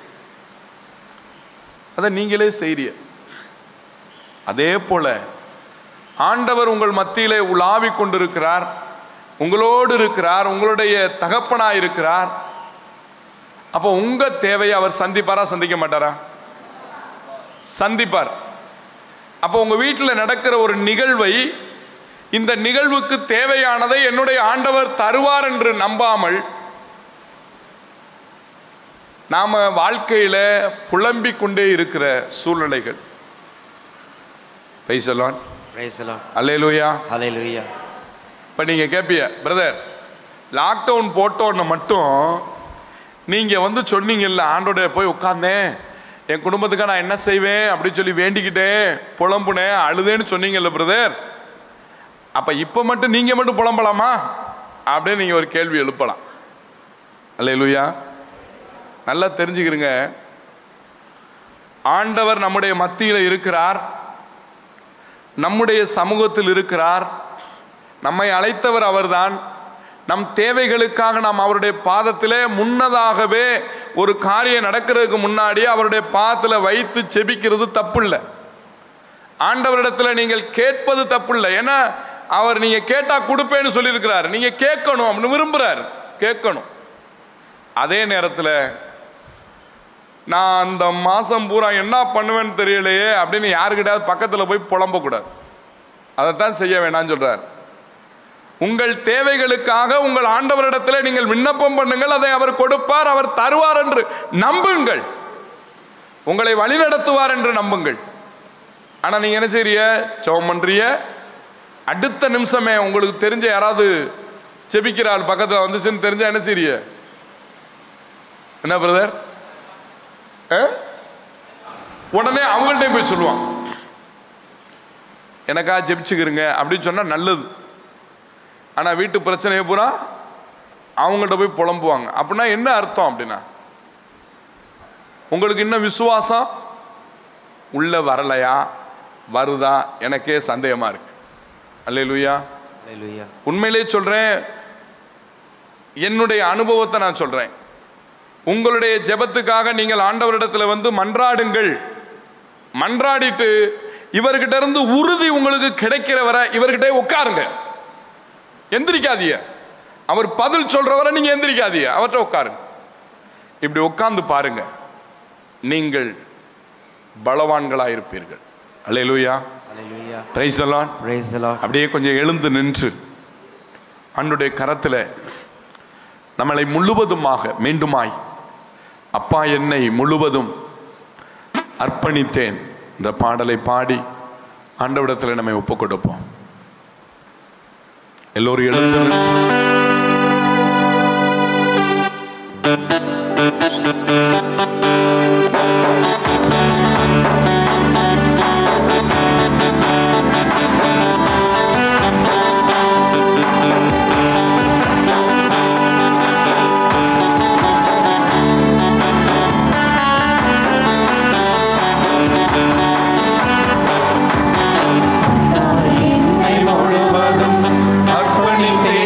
அதை நீங்களே செய்றீங்க அதே போல ஆண்டவர் உங்கள் மத்தியிலே உலாவிக் கொண்டிருக்கிறார் உங்களோடு இருக்கிறார் உங்களுடைய தகப்பனாய் இருக்கிறார் அப்போ உங்க தேவையை அவர் சந்திப்பாரா சந்திக்க மாட்டாரா சந்திப்பார் அப்போ உங்க வீட்டில் நடக்கிற ஒரு நிகழ்வை இந்த நிகழ்வுக்கு தேவையானதை என்னுடைய ஆண்டவர் தருவார் என்று நம்பாமல் நாம வாழ்க்கையில புலம்பிக் கொண்டே இருக்கிற சூழ்நிலைகள் பைசலான் Praise the Lord. Hallelujah Hallelujah. இப்போ நீங்கள் கேட்பீங்க பிரதர் லாக்டவுன் போட்டோன்னு மட்டும் நீங்கள் வந்து சொன்னீங்கல்ல ஆண்டோட போய் உட்காந்தேன் என் குடும்பத்துக்கு நான் என்ன செய்வேன் அப்படின்னு சொல்லி வேண்டிக்கிட்டேன் புலம்புனேன் அழுதேன்னு சொன்னீங்கல்ல பிரதர் அப்போ இப்போ மட்டும் நீங்கள் மட்டும் புலம்பலாமா அப்படின்னு நீங்கள் ஒரு கேள்வி எழுப்பலாம் அல்லேலூயா நல்லா தெரிஞ்சுக்கிறங்க ஆண்டவர் நம்முடைய மத்தியில் இருக்கிறார் நம்முடைய சமூகத்தில் இருக்கிறார் நம்மை அழைத்தவர் அவர்தான் நம் தேவைகளுக்காக நாம் அவருடைய பாதத்திலே முன்னதாகவே ஒரு காரியம் நடக்கிறதுக்கு முன்னாடி அவருடைய பாதத்தில் வைத்து செபிக்கிறது தப்பில்லை ஆண்டவரிடத்துல நீங்கள் கேட்பது தப்பில்லை ஏன்னா அவர் நீங்க கேட்டா கொடுப்பேன்னு சொல்லியிருக்கிறார் நீங்க கேட்கணும் அப்படின்னு விரும்புறார் கேட்கணும் அதே நேரத்தில் நான் அந்த மாசம் பூரா என்ன பண்ணுவேன்னு தெரியலையே அப்படின்னு யாருக்கிட்டாவது பக்கத்தில் போய் புலம்பக்கூடாது அதைத்தான் செய்ய வேணாம்னு சொல்றார் உங்கள் தேவைகளுக்காக உங்கள் ஆண்டவரிடத்தில் நீங்கள் விண்ணப்பம் பண்ணுங்கள் அதை அவர் கொடுப்பார் அவர் தருவார் என்று நம்புங்கள் உங்களை வழிநடத்துவார் என்று நம்புங்கள் ஆனா நீங்க என்ன செய்றீங்க ஜெபம் பண்றீங்க அடுத்த நிமிஷமே உங்களுக்கு தெரிஞ்ச யாராவது செபிக்கிற ஆள் பக்கத்தில் வந்துச்சுன்னு தெரிஞ்சா என்ன செய்றீங்க என்ன பிரதர் உடனே அவங்கள்ட்ட போய் சொல்லுவான் எனக்கா ஜெபிச்சுக்கிறங்க அப்படின்னு சொன்னா நல்லது ஆனா வீட்டு பிரச்சனையை பூரா அவங்கள்ட்ட போய் புலம்புவாங்க அப்படின்னா என்ன அர்த்தம் அப்படின்னா உங்களுக்கு இன்னும் விசுவாசம் உள்ள வரலையா வருதா எனக்கே சந்தேகமா இருக்கு அல்லேலூயா Hallelujah. உண்மையிலே சொல்றேன் என்னுடைய அனுபவத்தை நான் சொல்றேன் உங்களுடைய ஜெபத்துக்காக நீங்கள் ஆண்டவரிடத்துல வந்து மன்றாடுங்கள் மன்றாடிட்டு இவர்கிட்ட இருந்து உறுதி உங்களுக்கு கிடைக்கிற வரை இவர்கிட்ட உட்காருங்க எந்திரிக்காதீங்க அவர் பதில் சொல்ற வரை நீங்க எந்திரிக்காதீங்க அவர்கிட்ட உட்காருங்க இப்படி உட்கார்ந்து பாருங்க நீங்கள் பலவான்களாக இருப்பீர்கள் அல்லேலூயா Hallelujah. பிரைஸ் எல்லாம் Praise the Lord. அப்படியே கொஞ்சம் எழுந்து நின்று அன்னுடைய கரத்தில் நம்மளை முழுவதுமாக மீண்டுமாய் அப்பா என்னை முழுவதும் அர்ப்பணித்தேன் இந்த பாடலை பாடி ஆண்டவிடத்தில் நம்மை ஒப்புக் கொடுப்போம் எல்லோரும் எழுந்து நின்று என்னை முழுவதும் அர்ப்பணித்தேன்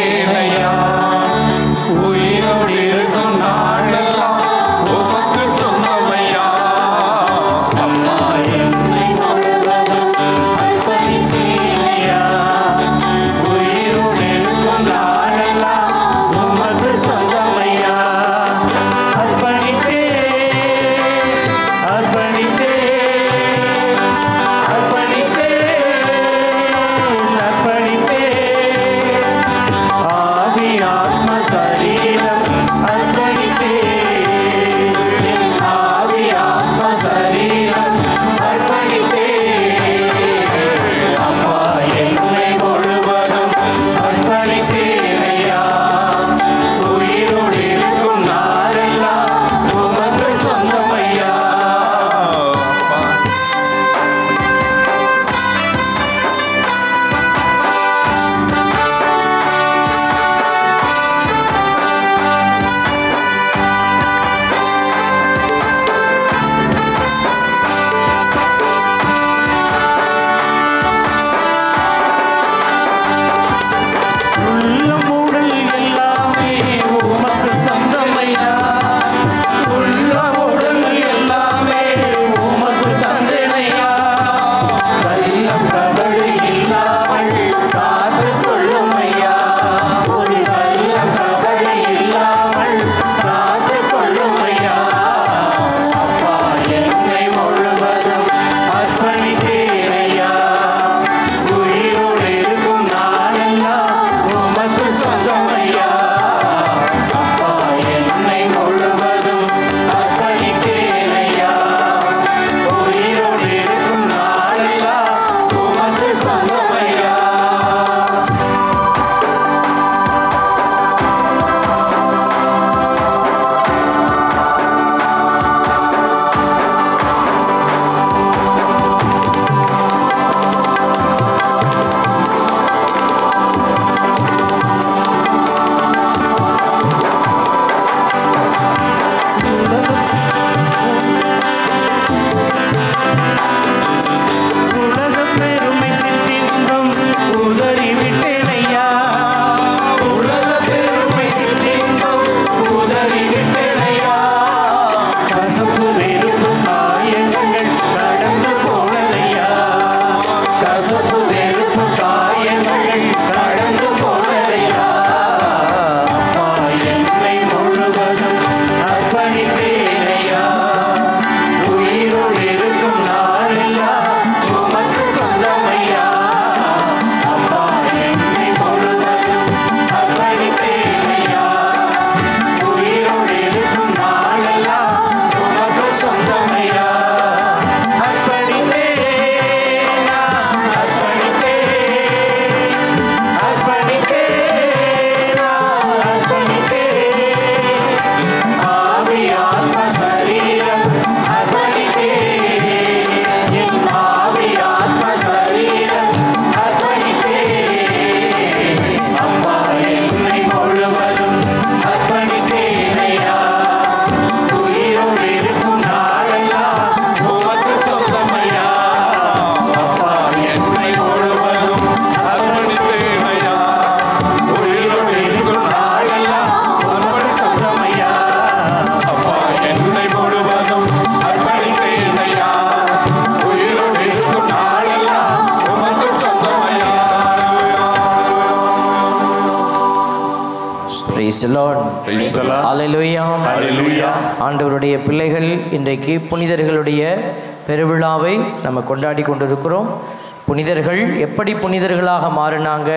Praise the Lord. Praise the Lord. Hallelujah. Hallelujah. ஆண்டவருடைய பிள்ளைகள் இன்றைக்கு புனிதர்களுடைய பெருவிழாவை நம்ம கொண்டாடி கொண்டிருக்கிறோம் புனிதர்கள் எப்படி புனிதர்களாக மாறினாங்க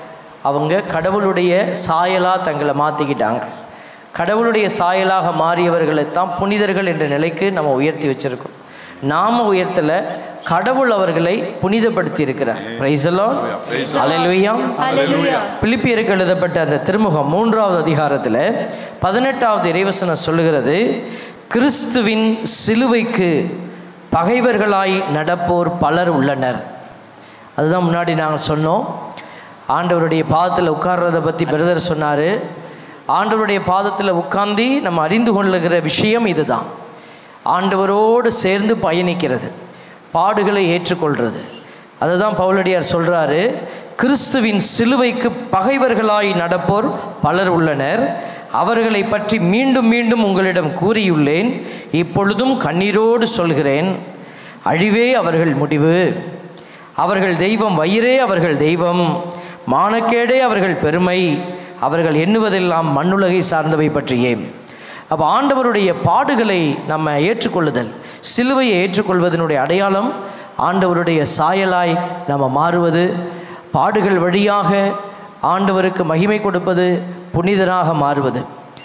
அவங்க கடவுளுடைய சாயலாக தங்களை மாற்றிக்கிட்டாங்க கடவுளுடைய சாயலாக மாறியவர்களை தான் புனிதர்கள் என்ற நிலைக்கு நம்ம உயர்த்தி வச்சிருக்கோம் நாம உயர்த்தலை கடவுள் அவர்களை புனிதப்படுத்தி இருக்கிறார் பிரைசலோ அலையிலுயா Hallelujah. பிலிப்பியருக்கு எழுதப்பட்ட அந்த திருமுகம் மூன்றாவது அதிகாரத்தில் பதினெட்டாவது இறைவசனம் சொல்லுகிறது கிறிஸ்துவின் சிலுவைக்கு பகைவர்களாய் நடப்போர் பலர் உள்ளனர் அதுதான் முன்னாடி நாங்கள் சொன்னோம் ஆண்டவருடைய பாதத்தில் உட்கார்றதை பற்றி பிரதர் சொன்னார் ஆண்டவருடைய பாதத்தில் உட்கார்ந்து நம்ம அறிந்து கொள்ளுகிற விஷயம் இதுதான் ஆண்டவரோடு சேர்ந்து பயணிக்கிறது பாடுகளை ஏற்றுக்கொள்கிறது அதுதான் பவுலடியார் சொல்கிறாரு கிறிஸ்துவின் சிலுவைக்கு பகைவர்களாய் நடப்போர் பலர் உள்ளனர் அவர்களை பற்றி மீண்டும் மீண்டும் உங்களிடம் கூறியுள்ளேன் இப்பொழுதும் கண்ணீரோடு சொல்கிறேன் அழிவே அவர்கள் முடிவு அவர்கள் தெய்வம் வயிறே அவர்கள் தெய்வம் மானக்கேடே அவர்கள் பெருமை அவர்கள் எண்ணுவதெல்லாம் மண்ணுலகை சார்ந்தவை பற்றியே அப்போ ஆண்டவருடைய பாடுகளை நம்ம ஏற்றுக்கொள்ளுதல் சிலுவையை ஏற்றுக்கொள்வதனுடைய அடையாளம் ஆண்டவருடைய சாயலாய் நம்ம மாறுவது பாடுகள் வழியாக ஆண்டவருக்கு மகிமை கொடுப்பது புனிதராக மாறுவது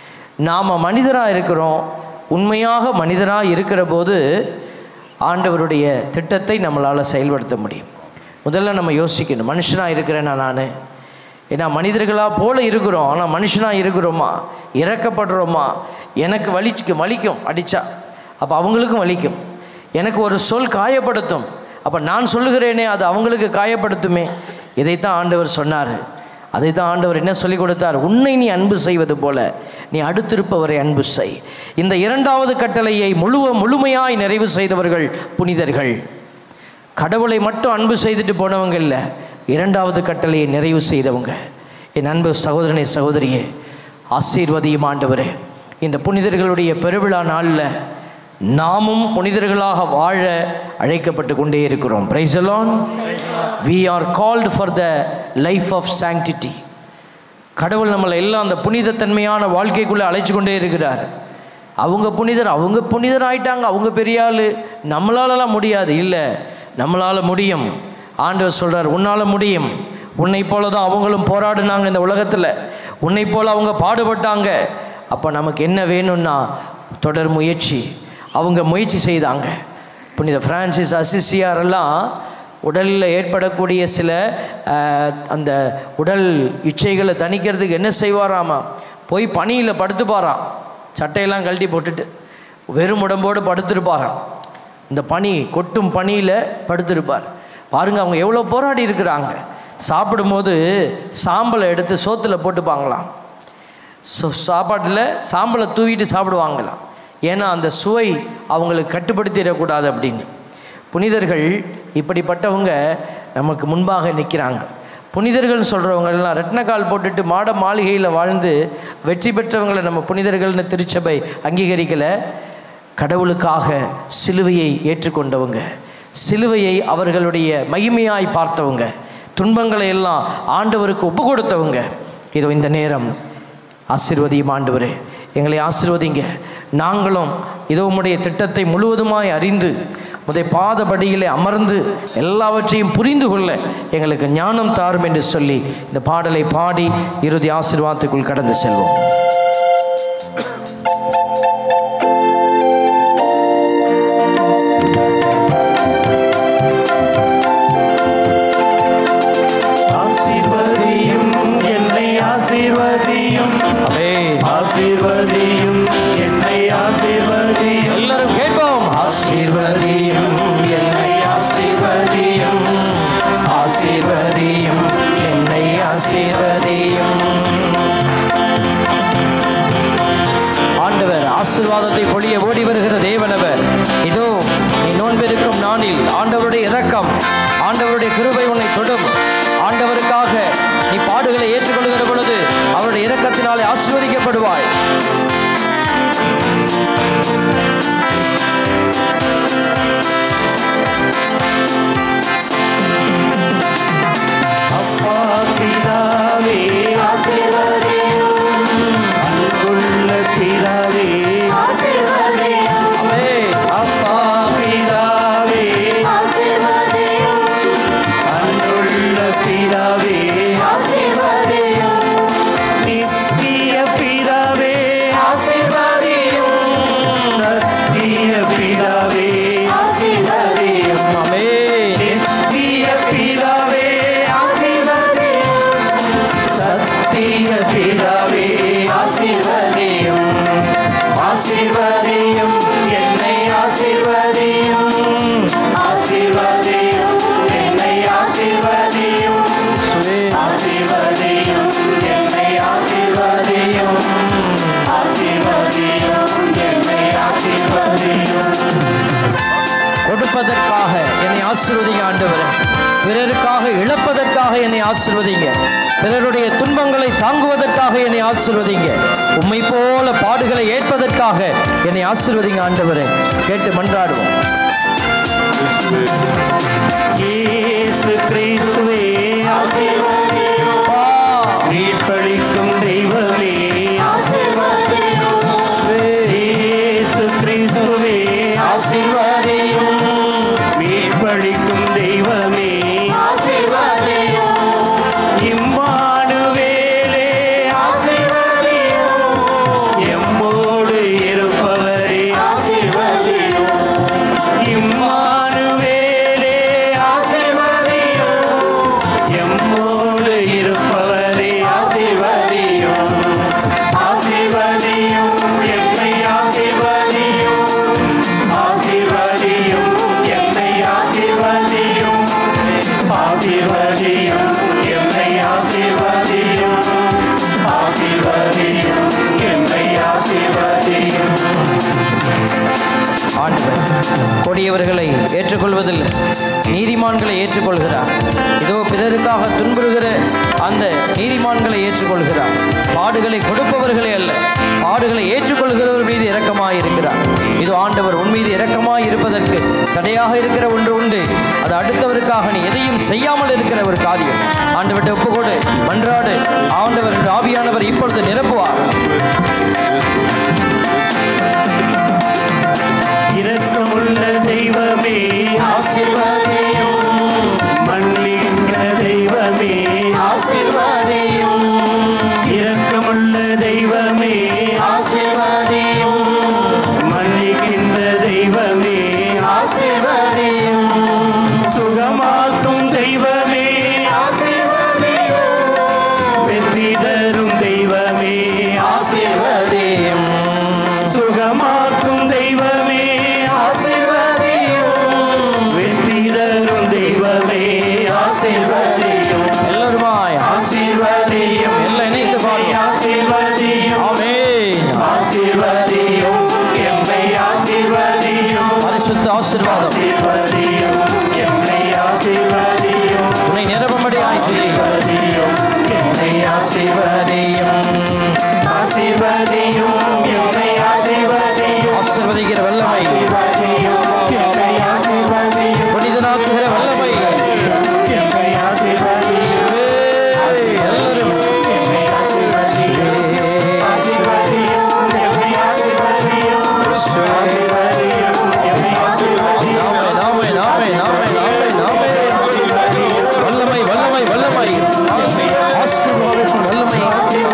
நாம் மனிதராக இருக்கிறோம் உண்மையாக மனிதராக இருக்கிற போது ஆண்டவருடைய திட்டத்தை நம்மளால் செயல்படுத்த முடியும் முதல்ல நம்ம யோசிக்கணும் மனுஷனாக இருக்கிறேனா நான் ஏன்னா மனிதர்களாக போல இருக்கிறோம் ஆனால் மனுஷனாக இருக்கிறோமா இறக்கப்படுறோமா எனக்கு வலிக்கு வலிக்கும் அடித்தா அப்போ அவங்களுக்கும் வலிக்கும் எனக்கு ஒரு சொல் காயப்படுத்தும் அப்போ நான் சொல்லுகிறேனே அது அவங்களுக்கு காயப்படுத்துமே இதைத்தான் ஆண்டவர் சொன்னார் அதைத்தான் ஆண்டவர் என்ன சொல்லிக் கொடுத்தார் உன்னை நீ அன்பு செய்வது போல நீ அடுத்திருப்பவரை அன்பு செய் இந்த இரண்டாவது கட்டளையை முழுவ முழுமையாய் நிறைவு செய்தவர்கள் புனிதர்கள் கடவுளை மட்டும் அன்பு செய்துட்டு போனவங்க இல்லை இரண்டாவது கட்டளையை நிறைவு செய்தவங்க என் அன்பு சகோதரனே சகோதரியே ஆசீர்வதியும் ஆண்டவரே இந்த புனிதர்களுடைய பெருவிழா நாளில் நாமும் புனிதர்களாக வாழ அழைக்கப்பட்டு கொண்டே இருக்கிறோம் பிரைசலான் we are called for the life of sanctity கடவுள் நம்மளை எல்லாம் அந்த புனிதத்தன்மையான வாழ்க்கைக்குள்ளே அழைச்சு கொண்டே இருக்கிறார் அவங்க புனிதர் அவங்க புனிதர் ஆயிட்டாங்க அவங்க பெரிய ஆள் நம்மளாலலாம் முடியாது இல்லை நம்மளால் முடியும் ஆண்டவர் சொல்கிறார் உன்னால் முடியும் உன்னை போல தான் அவங்களும் போராடினாங்க இந்த உலகத்தில் உன்னை போல் அவங்க பாடுபட்டாங்க அப்போ நமக்கு என்ன வேணும்னா தொடர் முயற்சி அவங்க முயற்சி செய்தாங்க புனித பிரான்சிஸ் அசிசியாரெல்லாம் உடலில் ஏற்படக்கூடிய சில அஹ், அந்த உடல் இச்சைகளை தணிக்கிறதுக்கு என்ன செய்வாராமா போய் பனியில் படுத்துப்பாராம் சட்டையெல்லாம் கழட்டி போட்டுட்டு வெறும் உடம்போடு படுத்திருப்பாராம் இந்த பனி கொட்டும் பனியில் படுத்திருப்பார் பாருங்க அவங்க எவ்வளோ போராடி இருக்கிறாங்க சாப்பிடும்போது சாம்பலை எடுத்து சோத்தில் போட்டுப்பாங்களாம் ஸோ சாப்பாட்டில் சாம்பலை தூவிட்டு சாப்பிடுவாங்களாம் ஏன்னா அந்த சுவை அவங்களுக்கு கட்டுப்படுத்திடக்கூடாது அப்படின்னு புனிதர்கள் இப்படிப்பட்டவங்க நமக்கு முன்பாக நிற்கிறாங்க புனிதர்கள் சொல்கிறவங்கெல்லாம் ரெட்னக்கால் போட்டுட்டு மாட மாளிகையில் வாழ்ந்து வெற்றி பெற்றவங்களை நம்ம புனிதர்கள்னு திருச்சபை அங்கீகரிக்கலை கடவுளுக்காக சிலுவையை ஏற்றுக்கொண்டவங்க சிலுவையை அவர்களுடைய மகிமையாய் பார்த்தவங்க துன்பங்களை எல்லாம் ஆண்டவருக்கு ஒப்பு கொடுத்தவங்க இதோ இந்த நேரம் ஆசீர்வதியும் ஆண்டவரே எங்களை ஆசீர்வதிங்க நாங்களும் இதோ உம்முடைய திட்டத்தை முழுவதுமாய் அறிந்து உடைய பாதபடியிலே அமர்ந்து எல்லாவற்றையும் புரிந்து கொள்ள எங்களுக்கு ஞானம் தாரும் என்று சொல்லி இந்த பாடலை பாடி இறுதி ஆசீர்வாதத்துக்குள் கடந்து செல்வோம் ஆசீர்வதியும் என்னை ஆசீர்வதியும் ஆமென். ஆசீர்வதியும் என்னை ஆசீர்வதியும் எல்லாரும் கேட்போம் ஆசீர்வதியும் என்னை ஆசீர்வதியும் ஆசீர்வதியும் என்னை ஆசீர்வதியும் கொடுப்பதற்காக என்னை ஆசீர்வதிங்க ஆண்டவரே பிறருக்காக இழப்பதற்காக என்னை ஆசீர்வதிங்க பிறருடைய துன்பங்களை தாங்குவதற்காக என்னை ஆசீர்வதிங்க உம்மை போல பாடுகளை ஏற்பதற்காக என்னை ஆசீர்வதிங்க ஆண்டவரே கேட்டு மன்றாடுவோம் இயேசு கிறிஸ்துவே மீட்பளிக்கும் தெய்வமே இயேசு கிறிஸ்துவே ஆசீர்வாதியும் மீட்பளிக்கும் தெய்வமே இம்மானுவேலே எம்மோடு இருப்பவரே இம்மானுவேலே எம்மோடு இருப்பவரே ஆசீர்வதியும் ஆசீர்வதியும் என்னை ஆசீர்வதியும் ஆசீர்வதியும் என்னை ஆசீர்வதியும் ஆசீர்வதியும் என்னை ஆசீர்வதியும் ஆசீர்வதியும் என்னை ஆசீர்வதியும் ஆண்டவர் கொடியவர்களை ஏற்றுக்கொள்வதில் நீதிமான்களை ஏற்றுக்கொள்கிறார் இதோ பிறருக்காக துன்புறுகிற அந்த நீதிமான்களை ஏற்றுக்கொள்கிறார் பாடுகளை கொடுப்பவர்களே அல்ல பாடுகளை ஏற்றுக்கொள்கிறவர் மீது இரக்கமாய் இருக்கிறார் இது ஆண்டவர் உன் மீது இரக்கமாய் இருப்பதற்கு தடையாக இருக்கிற ஒன்று உண்டு அது அடுத்தவருக்காக நீ எதையும் செய்யாமல் இருக்கிற ஒரு காரியம் ஆண்டவர்கிட்ட ஒப்புக்கொடு மன்றாடு ஆண்டவர் என்று ஆவியானவர் இப்பொழுது நிரப்புவார் இரக்கமுள்ள தெய்வமே ஆசீர்வாதியும் மன்னிக்கின்ற தெய்வமே ஆசீர்வாதியும் இரக்கமுள்ள தெய்வமே ஆசீர்வாதியும் மன்னிக்கின்ற தெய்வமே ஆசீர்வாதியும் சுகமாக்கும் தெய்வமே ஆசீர்வாதியும் வெற்றி தரும் தெய்வமே ஆசீர்வாதியும் சுகமாக்கும் தெய்வமே ஆசீர்வதியும் வெற்றி தரும் தெய்வமே ஆசீர்வதியும் எல்லோருமாய் ஆசீர்வதியும் எல்லாம் இணைந்து பாடுவோம். ஆசீர்வதியும் ஆமென் ஆசீர்வதியும் என்னை ஆசீர்வதியும் பரிசுத்த ஆசீர்வாதம் ஆசீர்வதியும் என்னை ஆசீர்வதியும் உன்னை நிரப்பும்படியாய் துதி. ஆசீர்வதியும் என்னை ஆசீர்வதியும் ஆசீர்வதியும் என்னை ஆசீர்வதியும் ஆசீர்வதிக்கிற வல்லமை ஆசீர்வதியும் என்னை ஆசீர்வதியும் புனிதனாக்குகிற வல்லமை என்னை ஆசீர்வதியும் ஏய், எல்லாரும் என்னை ஆசீர்வதியும் ஆசீர்வதியும் என்னை ஆசீர்வதியும் ஆசீர்வதியும் என்னை ஆசீர்வதியும் நாமே நாமே நாமே நாமே நாமே நாமே வல்லமை வல்லமை வல்லமை ஆசீர்வாதத்தின் வல்லமை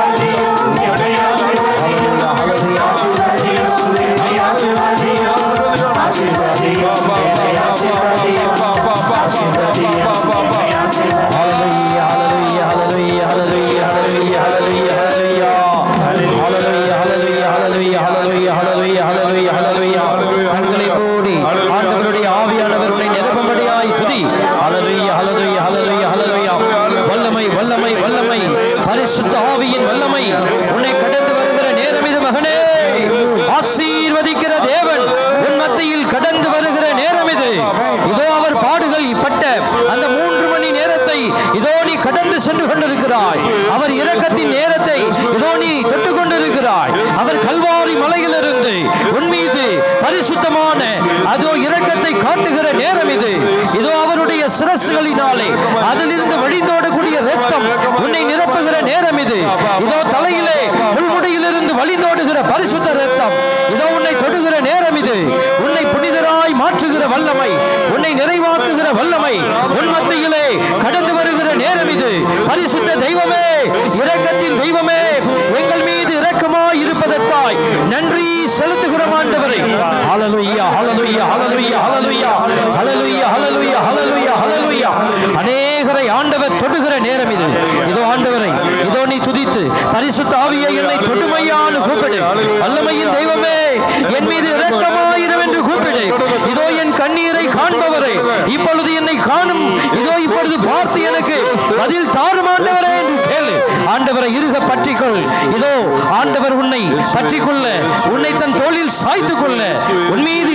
ஹalleluya ஹalleluya ஹalleluya ஹalleluya ஹalleluya ஹalleluya ஹalleluya ஹalleluya ஹalleluya ஹalleluya ஹalleluya ஹalleluya ஹalleluya கண்களை மூடி ஆண்டவருடைய ஆவியானவர் உன்னை நிரப்பும்படியாய் துதி ஹalleluya ஹalleluya ஹalleluya ஹalleluya வல்லமை வல்லமை வல்லமை பரிசுத்த ஆவியின் வல்லமை உன்னை கடந்து வருகிற நேரம் இது மகனே ஆசீர்வதிக்கிற தேவன் உன் மத்தியில் கடந்து வருகிற நேரம் இது இதோ அவர் பாடுகள் பட்ட அந்த மூன்று மணி நேரத்தை இதோ நீ கடந்து சென்று கொண்டிருக்கிறாய் அவர் இரக்கத்தின் நேரத்தை இதோ நீ தொட்டு கொண்டிருக்கிறாய் அவர் கல்வாரி மலையிலிருந்து உன் மீது பரிசுத்தமான அதோ இரக்கத்தை காட்டுகிற நேரம் இது இதோ அவருடைய சிரசுகளினாலே அதிலிருந்து வழிந்தோடக்கூடிய ரத்தம் உன்னை நிரப்புகிற நேரம் இது இதோ தலையிலே முள்முடியிலிருந்து வழிந்தோடுகிற பரிசுத்த ரத்தம் இதோ உன்னை தொடுகிற நேரம் இது உன்னை புனிதராய் மாற்றுகிற வல்லமை உன்னை நிறைவாக்குகிற வல்லமை உன் மத்தியிலே கடந்து வருகிற நேரம் இது பரிசுத்த தெய்வமே இரக்கத்தின் தெய்வமே எங்கள் மீது இரக்கமாய் இருப்பதற்காய் நன்றி செலுத்துகிறோம் ஆண்டவரை ஹalleluya ஹalleluya ஹalleluya ஹalleluya ஹalleluya ஹalleluya ஹalleluya ஹalleluya அநேகரை ஆண்டவர் தொடுகிற நேரம் இது இதோ ஆண்டவரை இதோ நீ துதித்து பரிசுத்த ஆவியை என்னை தொடுமையான்னு கூப்பிடு வல்லமையின் தெய்வமே என் மீது இரக்கமாயிரம் என்று கூப்பிடு இதோ என் கண்ணீரை காண்பவரே இப்பொழுது என்னை காணும் இதோ இப்பொழுது பார்த்து எனக்கு பதில் தாரும் ஆண்டவரே என்று கேளு ஆண்டவரை இருக பற்றிக்கொள் இதோ ஆண்டவர் உன்னை பற்றிக்கொள்ள உன்னை தன் தோளில் சாய்த்துக் கொள்ள உன் மீது இரக்கமா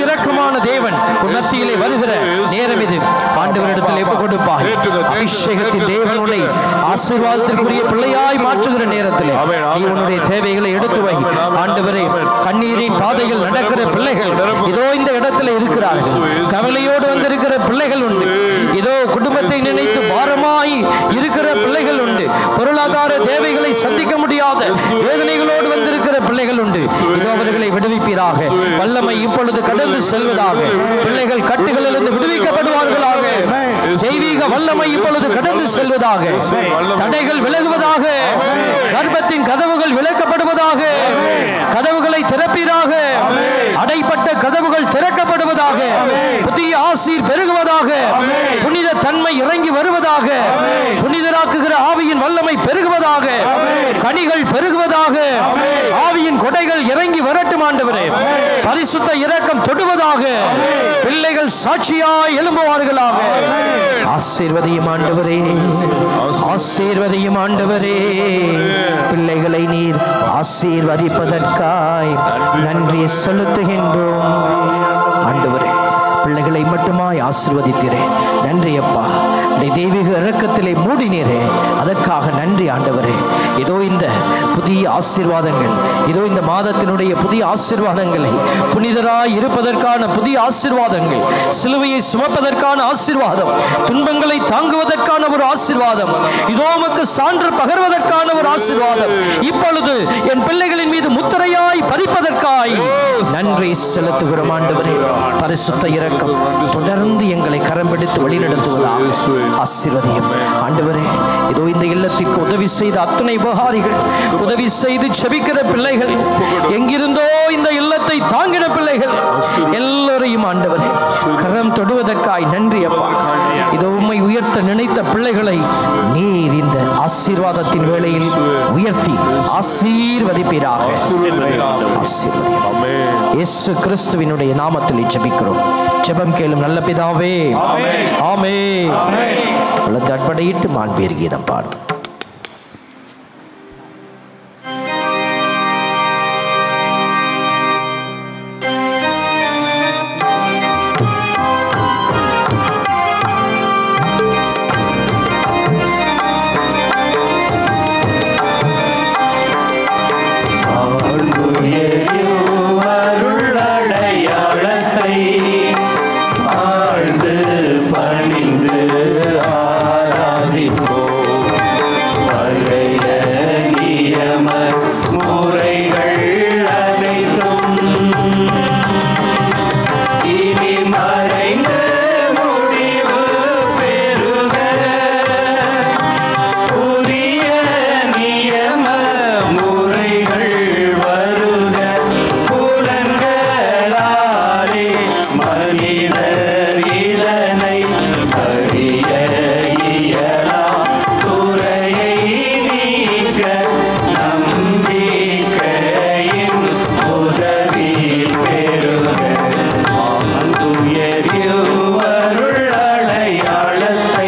தேவனுமான தேவன் உன் மத்தியிலே வருகிற நேரம் இது ஆண்டவரிடத்தில் எப்ப கொடுப்பாய் அபிஷேகத்தின் தேவன் உன்னை ஆசீர்வாதத்திற்குரிய பிள்ளையாய் மாற்றுகிற நேரத்தில் நீ உன்னுடைய தேவைகளை எடுத்து வை ஆண்டவரே கண்ணீரின் பாதையில் நடக்கிற பிள்ளைகள் இதோ இந்த இடத்துல இருக்கிறார்கள் கவலையோடு வந்திருக்கிற பிள்ளைகள் உண்டு இதோ குடும்பத்தை நினைத்து பாரமாய் இருக்கிற பிள்ளைகள் உண்டு பொருளாதார தேவைகளை சந்திக்க முடியாத வேதனைகளோடு வந்திருக்கிற பிள்ளைகள் உண்டு இதோ அவர்களை விடுவிப்பீராக வல்லமை இப்பொழுது கடந்து செல்வதாக பிள்ளைகள் கட்டுகளிலிருந்து விடுவிக்கப்படுவார்களாக தெய்வீக வல்லமை இப்பொழுது கடந்து செல்வதாக தடைகள் விலகுவதாக கர்ப்பத்தின் கதவுகள் விளக்கப்படுவதாக கதவுகளை திறப்பீராக அடைப்பட்ட கதவுகள் திறக்கப்படுவதாக புதிய ஆசீர் பெருகுவதாக புனித தன்மை இறங்கி வருவதாக புனிதராக்குகிற ஆவியின் வல்லமை பெருகுவதாக கனிகள் பெருகுவதாக ஆவியின் கொடைகள் இறங்கி வரட்டும் ஆண்டவரே பரிசுத்த இரக்கம் தொடுவதாக பிள்ளைகள் சாட்சியாய் எழும்புவார்களாக ஆசீர்வதியும் ஆண்டவரே ஆசீர்வதியும் ஆண்டவரே பிள்ளைகளை நீர் ஆசீர்வதிப்பதற்காய் நன்றி செலுத்துகின்றோம் ஆண்டவரே பிள்ளைகளை மட்டுமாய் ஆசீர்வதித்தீரே நன்றி அப்பா உடைய தெய்வீக இரக்கத்திலே மூடினீரே அதற்காக நன்றி ஆண்டவரே இதோ இந்த புதிய ஆசீர்வாதங்கள் இதோ இந்த மாதத்தினுடைய புதிய ஆசீர்வாதங்களை புனிதராய் இருப்பதற்கான புதிய ஆசீர்வாதங்கள் சிலுவையை சுமப்பதற்கான ஆசீர்வாதம் துன்பங்களை தாங்குவதற்கான ஒரு ஆசீர்வாதம் இதோ உமக்கு சான்று பகர்வதற்கான ஒரு ஆசீர்வாதம் இப்பொழுது என் பிள்ளைகளின் மீது முத்திரையாய் பதிப்பதற்காய் நன்றி செலுத்துகிறோம் ஆண்டவரே பரிசுத்த இரக்கம் தொடர்ந்து எங்களை கரம் பிடித்து வழிநடத்துவதாக ஆசீர்வதியும் ஆண்டவரே இதோ இந்த இல்லத்திற்கு உதவி செய்த அத்தனை உபகாரிகள் உதவி செய்து செபிக்கிற பிள்ளைகள் எங்கிருந்தோ இந்த இல்லத்தை தாங்கின பிள்ளைகள் எல்லோரையும் ஆண்டவரே கரம் தொடுவதற்காய் நன்றி அப்பா இதோ உம்மை உயர்த்த நினைத்த பிள்ளைகளை நீர் இந்த ஆசீர்வாதத்தின் வேளையில் உயர்த்தி ஆசீர்வதிப்பீராக ஆசீர்வதியும் இயேசு கிறிஸ்துவினுடைய நாமத்தில் ஜெபிக்கிறோம் ஜெபம் கேளும் நல்ல பிதாவே ஆமே உள்ளத்தை அட்படையிட்டு மாண்பீர் கீதம் பாடும் அருளடையாளத்தை ஆழ்ந்து பணிந்து ஆராதிப்போம் பழைய நியம முறைகள் அனைத்தும் இனி மறைந்து முடிவு பெறுக புதிய நியம முறைகள் வருக புலன்களாலே மனிதர் இதனை அறிய இயலாம் துறையை நீக்க நம்பிக்கையின் உதவி பெறுக ஆந்துயரியுவருள் அடையாளத்தை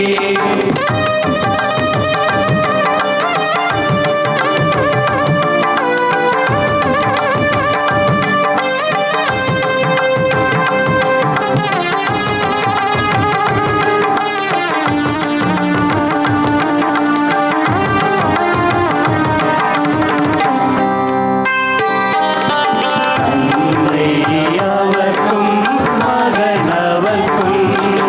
தந்தையவர்க்கும் மகனவர்க்கும்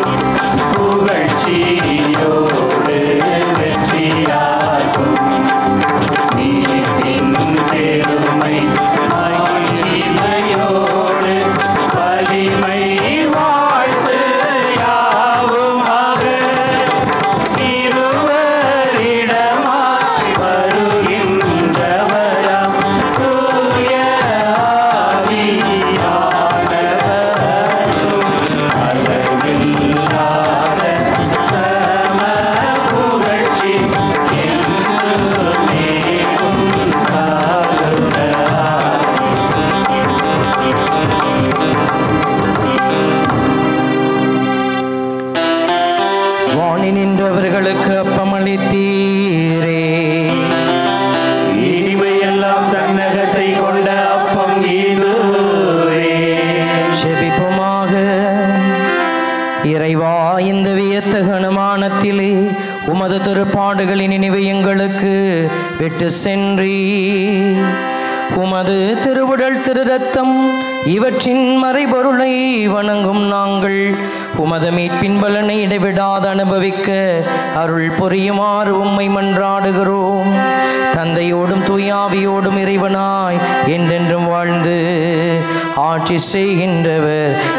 புகழ்ச்சியோடு வெற்றியாகும் நீட்டின் பெருமை மகிழ்ச்சிமையோடு வலிமை வாழ்த்து யாவுமாக திருவரிடமாய் வருகின்றவராம் தூய ஆவியானவரும் அளவில்லாத சம புகழ்ச்சி என்றுமே உண்டாகுக. வாணி நின்றவர்களுக்கு அப்பமளித்தீரே இனிமையெல்லாம் தன்னகத்தை கொண்ட அப்பம் இதுவே ஜெபிப்போமாக இறைவா இந்த வியத்தகனமானத்திலே உமது திருப்பாடுகளின் நினைவு எங்களுக்கு விட்டு சென்றி உமது திருவுடல் திரு ரத்தம் இவற்றின் மறைபொருளை வணங்கும் நாங்கள் உமது மீட்பின் பலனை இடைவிடாது அனுபவிக்க அருள் புரியுமாறு உம்மை மன்றாடுகிறோம் தந்தையோடும் தூயாவியோடும் இறைவனாய் என்றென்றும் வாழ்ந்து ஆட்சி செய்கின்றவர்